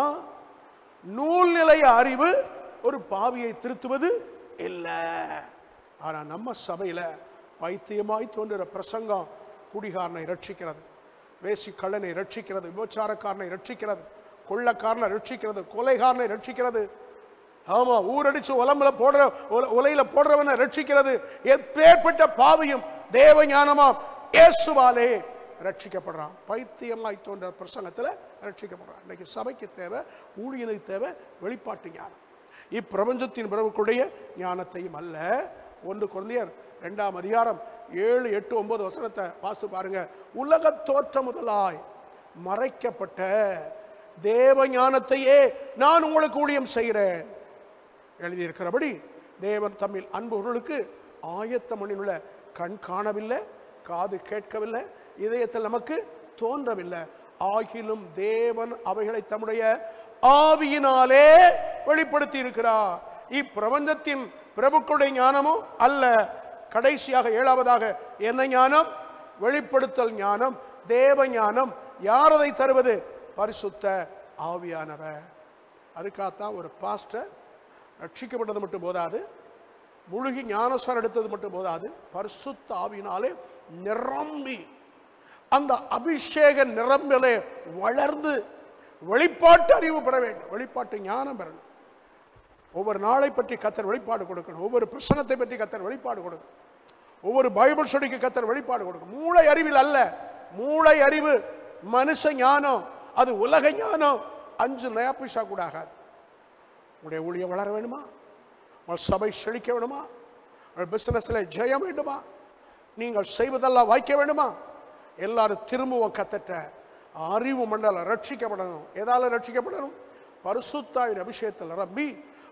Speaker 1: நூல் நிலைய அறிவு ஒரு பாவியை திருத்துவது இல்லை ஆனா நம்ம சபையில பைத்தியமாய் தோன்றுற பிரசங்கம் குடிகாரனை ரட்சிக்கிறது வேசி கள்ளனை ரட்சிக்கிறது விபச்சாரக்காரனை ரட்சிக்கிறது கொள்ளக்காரனை ரட்சிக்கிறது கொலைகாரனை ரட்சிக்கிறது ஆமா ஊரடிச்சு உலம்புல போடுற உல- உலையில போடுறவனை ரட்சிக்கிறது எப்பேற்பட்ட பாவியும் தேவ ஞானமாம் இயேசுவாலே ரட்சிக்கப்படுறான் பைத்தியமாய் தோன்ற பிரசங்கத்துல ரட்சிக்கப்படுறான் இன்னைக்கு சபைக்கு தேவை ஊழியனுக்கு தேவை வெளிப்பாட்டு ஞானம் இப்பிரபஞ்சத்தின் பிறவுக்குடைய ஞானத்தையும் அல்ல ஒன்று குழந்தையர் இரண்டாம் அதிகாரம் ஏழு எட்டு ஒன்பது வசனத்தை வாசித்து பாருங்க உலக தோற்றம் முதலாய் மறைக்கப்பட்ட தேவ ஞானத்தையே நான் உங்களுக்கு ஊழியம் செய்கிறேன் எழுதியிருக்கிறபடி தேவன் தம்மில் அன்புகளுக்கு ஆயத்தம் பண்ணியுள்ள கண் காணவில்லை காது கேட்கவில்லை இதயத்தில் நமக்கு தோன்றவில்லை ஆகிலும் தேவன் அவைகளை தம்முடைய ஆவியினாலே வெளிப்படுத்தி இருக்கிறார் இப்பிரபஞ்சத்தின் பிரபுக்களுடைய ஞானமும் அல்ல கடைசியாக ஏழாவதாக என்ன ஞானம் வெளிப்படுத்தல் ஞானம் தேவ ஞானம் யார் அதை தருவது பரிசுத்த ஆவியானவர் அதுக்காகத்தான் ஒரு பாஸ்டர் ரட்சிக்கப்பட்டது மட்டும் போதாது முழுகி ஞானஸ்வரம் எடுத்தது மட்டும் போதாது பரிசுத்த ஆவியினாலே நிரம்பி அந்த அபிஷேக நிரம்பிலே வளர்ந்து வெளிப்பாட்டு அறிவு பெற வேண்டும் வெளிப்பாட்டு ஞானம் பெறணும் ஒவ்வொரு நாளை பற்றி கத்தர் வெளிப்பாடு கொடுக்கணும் ஒவ்வொரு பிரசனத்தை பற்றி கத்தர் வெளிப்பாடு கொடுக்கணும் ஒவ்வொரு பைபிள் ஸ்டடிக்கு கத்தர் வெளிப்பாடு கொடுக்கணும் மூளை அறிவில் அல்ல மூளை அறிவு மனுஷ ஞானம் அது உலக ஞானம் அஞ்சு நயா பைசா கூட ஆகாது உங்களுடைய ஊழியம் வளர வேணுமா உங்கள் சபை செழிக்க வேணுமா உங்கள் பிசினஸ்ல ஜெயம் வேண்டுமா நீங்கள் செய்வதெல்லாம் வாய்க்க வேண்டுமா எல்லாரும் திரும்பவும் கத்தட்ட அறிவு மண்டலம் ரட்சிக்கப்படணும் எதால ரட்சிக்கப்படணும் பரிசுத்தாவின் அபிஷேகத்தில் நிரம்பி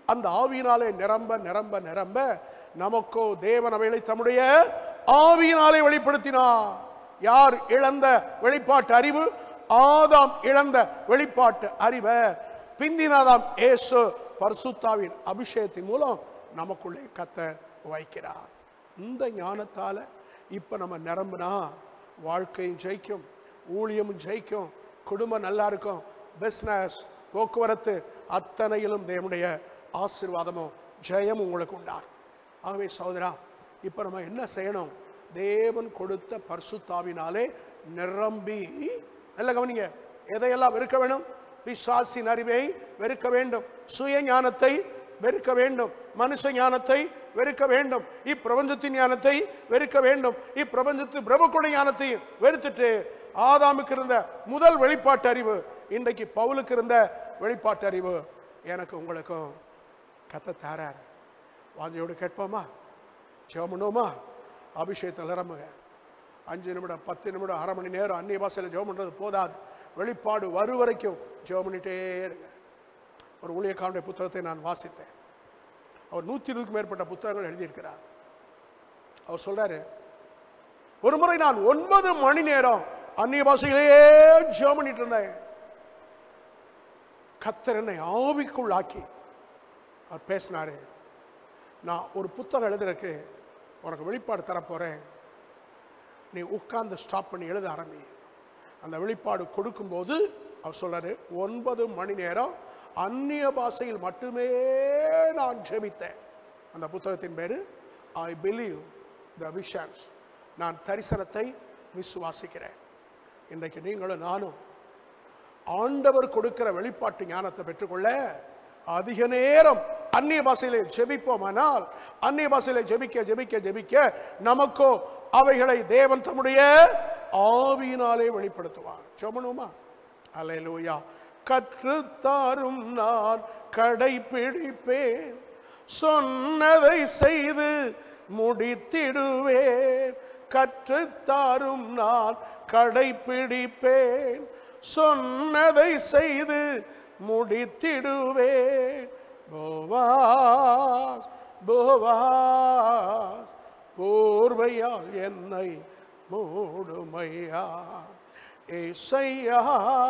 Speaker 1: அந்த ஆவியினாலே நிரம்ப நிரம்ப நிரம்ப நமக்கோ தேவன் அவைகளை தம்முடைய ஆவியினாலே வெளிப்படுத்தினார் யார் இழந்த வெளிப்பாட்டு அறிவு ஆதாம் இழந்த வெளிப்பாட்டு அறிவை பிந்தினாதாம் இயேசு பரிசுத்தாவின் அபிஷேகத்தின் மூலம் நமக்குள்ளே கத்த வைக்கிறார் இந்த ஞானத்தால இப்ப நம்ம நிரம்புனா வாழ்க்கையும் ஜெயிக்கும் ஊழியமும் ஜெயிக்கும் குடும்பம் நல்லா இருக்கும் பிஸ்னஸ் போக்குவரத்து அத்தனையிலும் தேவனுடைய ஆசீர்வாதமும் ஜெயமும் உங்களுக்கு உண்டாகும் ஆகவே சகோதரா இப்ப நம்ம என்ன செய்யணும் தேவன் கொடுத்த பரிசுத்தாவினாலே நிரம்பி நல்ல கவனிங்க எதையெல்லாம் வெறுக்க வேணும் பிசாசின் அறிவை வெறுக்க வேண்டும் சுய ஞானத்தை வெறுக்க வேண்டும் மனுஷ ஞானத்தை வெறுக்க வேண்டும் இப்பிரபஞ்சத்தின் ஞானத்தை வெறுக்க வேண்டும் இப்பிரபஞ்சத்து பிரபுக்குடைய ஞானத்தையும் வெறுத்துட்டு ஆதாமுக்கு இருந்த முதல் வெளிப்பாட்டு அறிவு இன்றைக்கு பவுலுக்கு இருந்த வெளிப்பாட்டு அறிவு எனக்கு உங்களுக்கும் கத்த தாரார் வாஞ்சையோடு கேட்போமா ஜெபம் அபிஷேகத்தில் நிரம்புங்க அஞ்சு நிமிடம் பத்து நிமிடம் அரை மணி நேரம் அந்நிய பாசையில் ஜெபம் பண்ணுறது போதாது வெளிப்பாடு வரும் வரைக்கும் ஜெபம் பண்ணிட்டே இருங்க ஒரு ஊழியக்காரனுடைய புத்தகத்தை நான் வாசித்தேன் அவர் நூற்றி இருபதுக்கு மேற்பட்ட புத்தகங்கள் எழுதியிருக்கிறார் அவர் சொல்றாரு ஒரு முறை நான் ஒன்பது மணி நேரம் அந்நிய பாஷையிலேயே ஜெபம் பண்ணிட்டு இருந்தேன் கத்தர் என்னை ஆவிக்குள்ளாக்கி அவர் பேசினாரு நான் ஒரு புத்தகம் எழுதுறதுக்கு உனக்கு வெளிப்பாடு தரப்போறேன் நீ உட்கார்ந்து ஸ்டாப் பண்ணி எழுத ஆரம்பி அந்த வெளிப்பாடு கொடுக்கும்போது அவர் சொல்றாரு ஒன்பது மணி நேரம் அந்நிய பாஷையில் மட்டுமே நான் ஜெபித்தேன் அந்த புத்தகத்தின் பேரு ஐ பிலீவ் த விஷன்ஸ் நான் தரிசனத்தை விசுவாசிக்கிறேன் இன்றைக்கு நீங்களும் நானும் ஆண்டவர் கொடுக்கிற வெளிப்பாட்டு ஞானத்தை பெற்றுக்கொள்ள அதிக நேரம் அந்நிய பாஷையிலே ஜெபிப்போமானால் அந்நிய பாஷையிலே ஜெபிக்க ஜெபிக்க ஜெபிக்க நமக்கோ அவைகளை தேவன் தம்முடைய ஆவியினாலே வெளிப்படுத்துவார் ஜெபணுமா அல்லேலூயா கற்றுத்தாரும் நான் கடைபிடிப்பேன் சொன்னதை செய்து முடித்திடுவேன் கற்றுத்தாரும் நான் கடைபிடிப்பேன் சொன்னதை செய்து முடித்திடுவேன் போவாஸ் போவாஸ் போர்வையால் என்னை மூடுமையா ஏசையா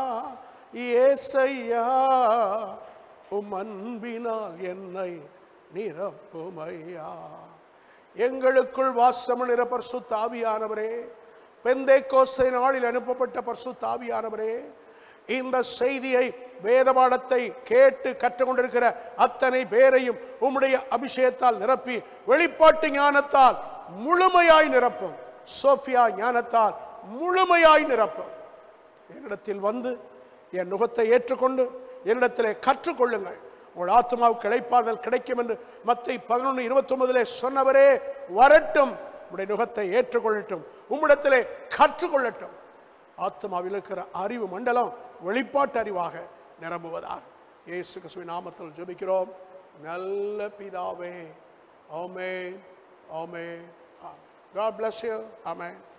Speaker 1: ஏசையா உம் அன்பினால் என்னை நிரப்புமையா எங்களுக்குள் வாசமணிற பரிசுத்த ஆவியானவரே பெந்தை கோஸ்தை நாளில் அனுப்பப்பட்ட பரிசுத்த ஆவியானவரே இந்த செய்தியை வேதபாடத்தை கேட்டு கற்றுக்கொண்டிருக்கிற அத்தனை பேரையும் உம்முடைய அபிஷேகத்தால் நிரப்பி வெளிப்பாட்டு ஞானத்தால் முழுமையாய் நிரப்பும் சோஃபியா ஞானத்தால் முழுமையாய் நிரப்பும் என்னிடத்தில் வந்து என் நுகத்தை ஏற்றுக்கொண்டு என்னிடத்திலே கற்றுக்கொள்ளுங்கள் உங்கள் ஆத்மாவுக்கு இளைப்பாறுதல் கிடைக்கும் என்று மத்தை பதினொன்று இருபத்தி ஒன்பதிலே சொன்னவரே வரட்டும் உடைய நுகத்தை ஏற்றுக்கொள்ளட்டும் உம்மிடத்திலே கற்றுக்கொள்ளட்டும் ஆத்மாவில் இருக்கிற அறிவு மண்டலம் வெளிப்பாட்டு அறிவாக நிரம்புவதாக இயேசு கிறிஸ்துவின் நாமத்தில் ஜெபிக்கிறோம் நல்ல பிதாவே ஆமென் ஆமென் God bless you. Amen.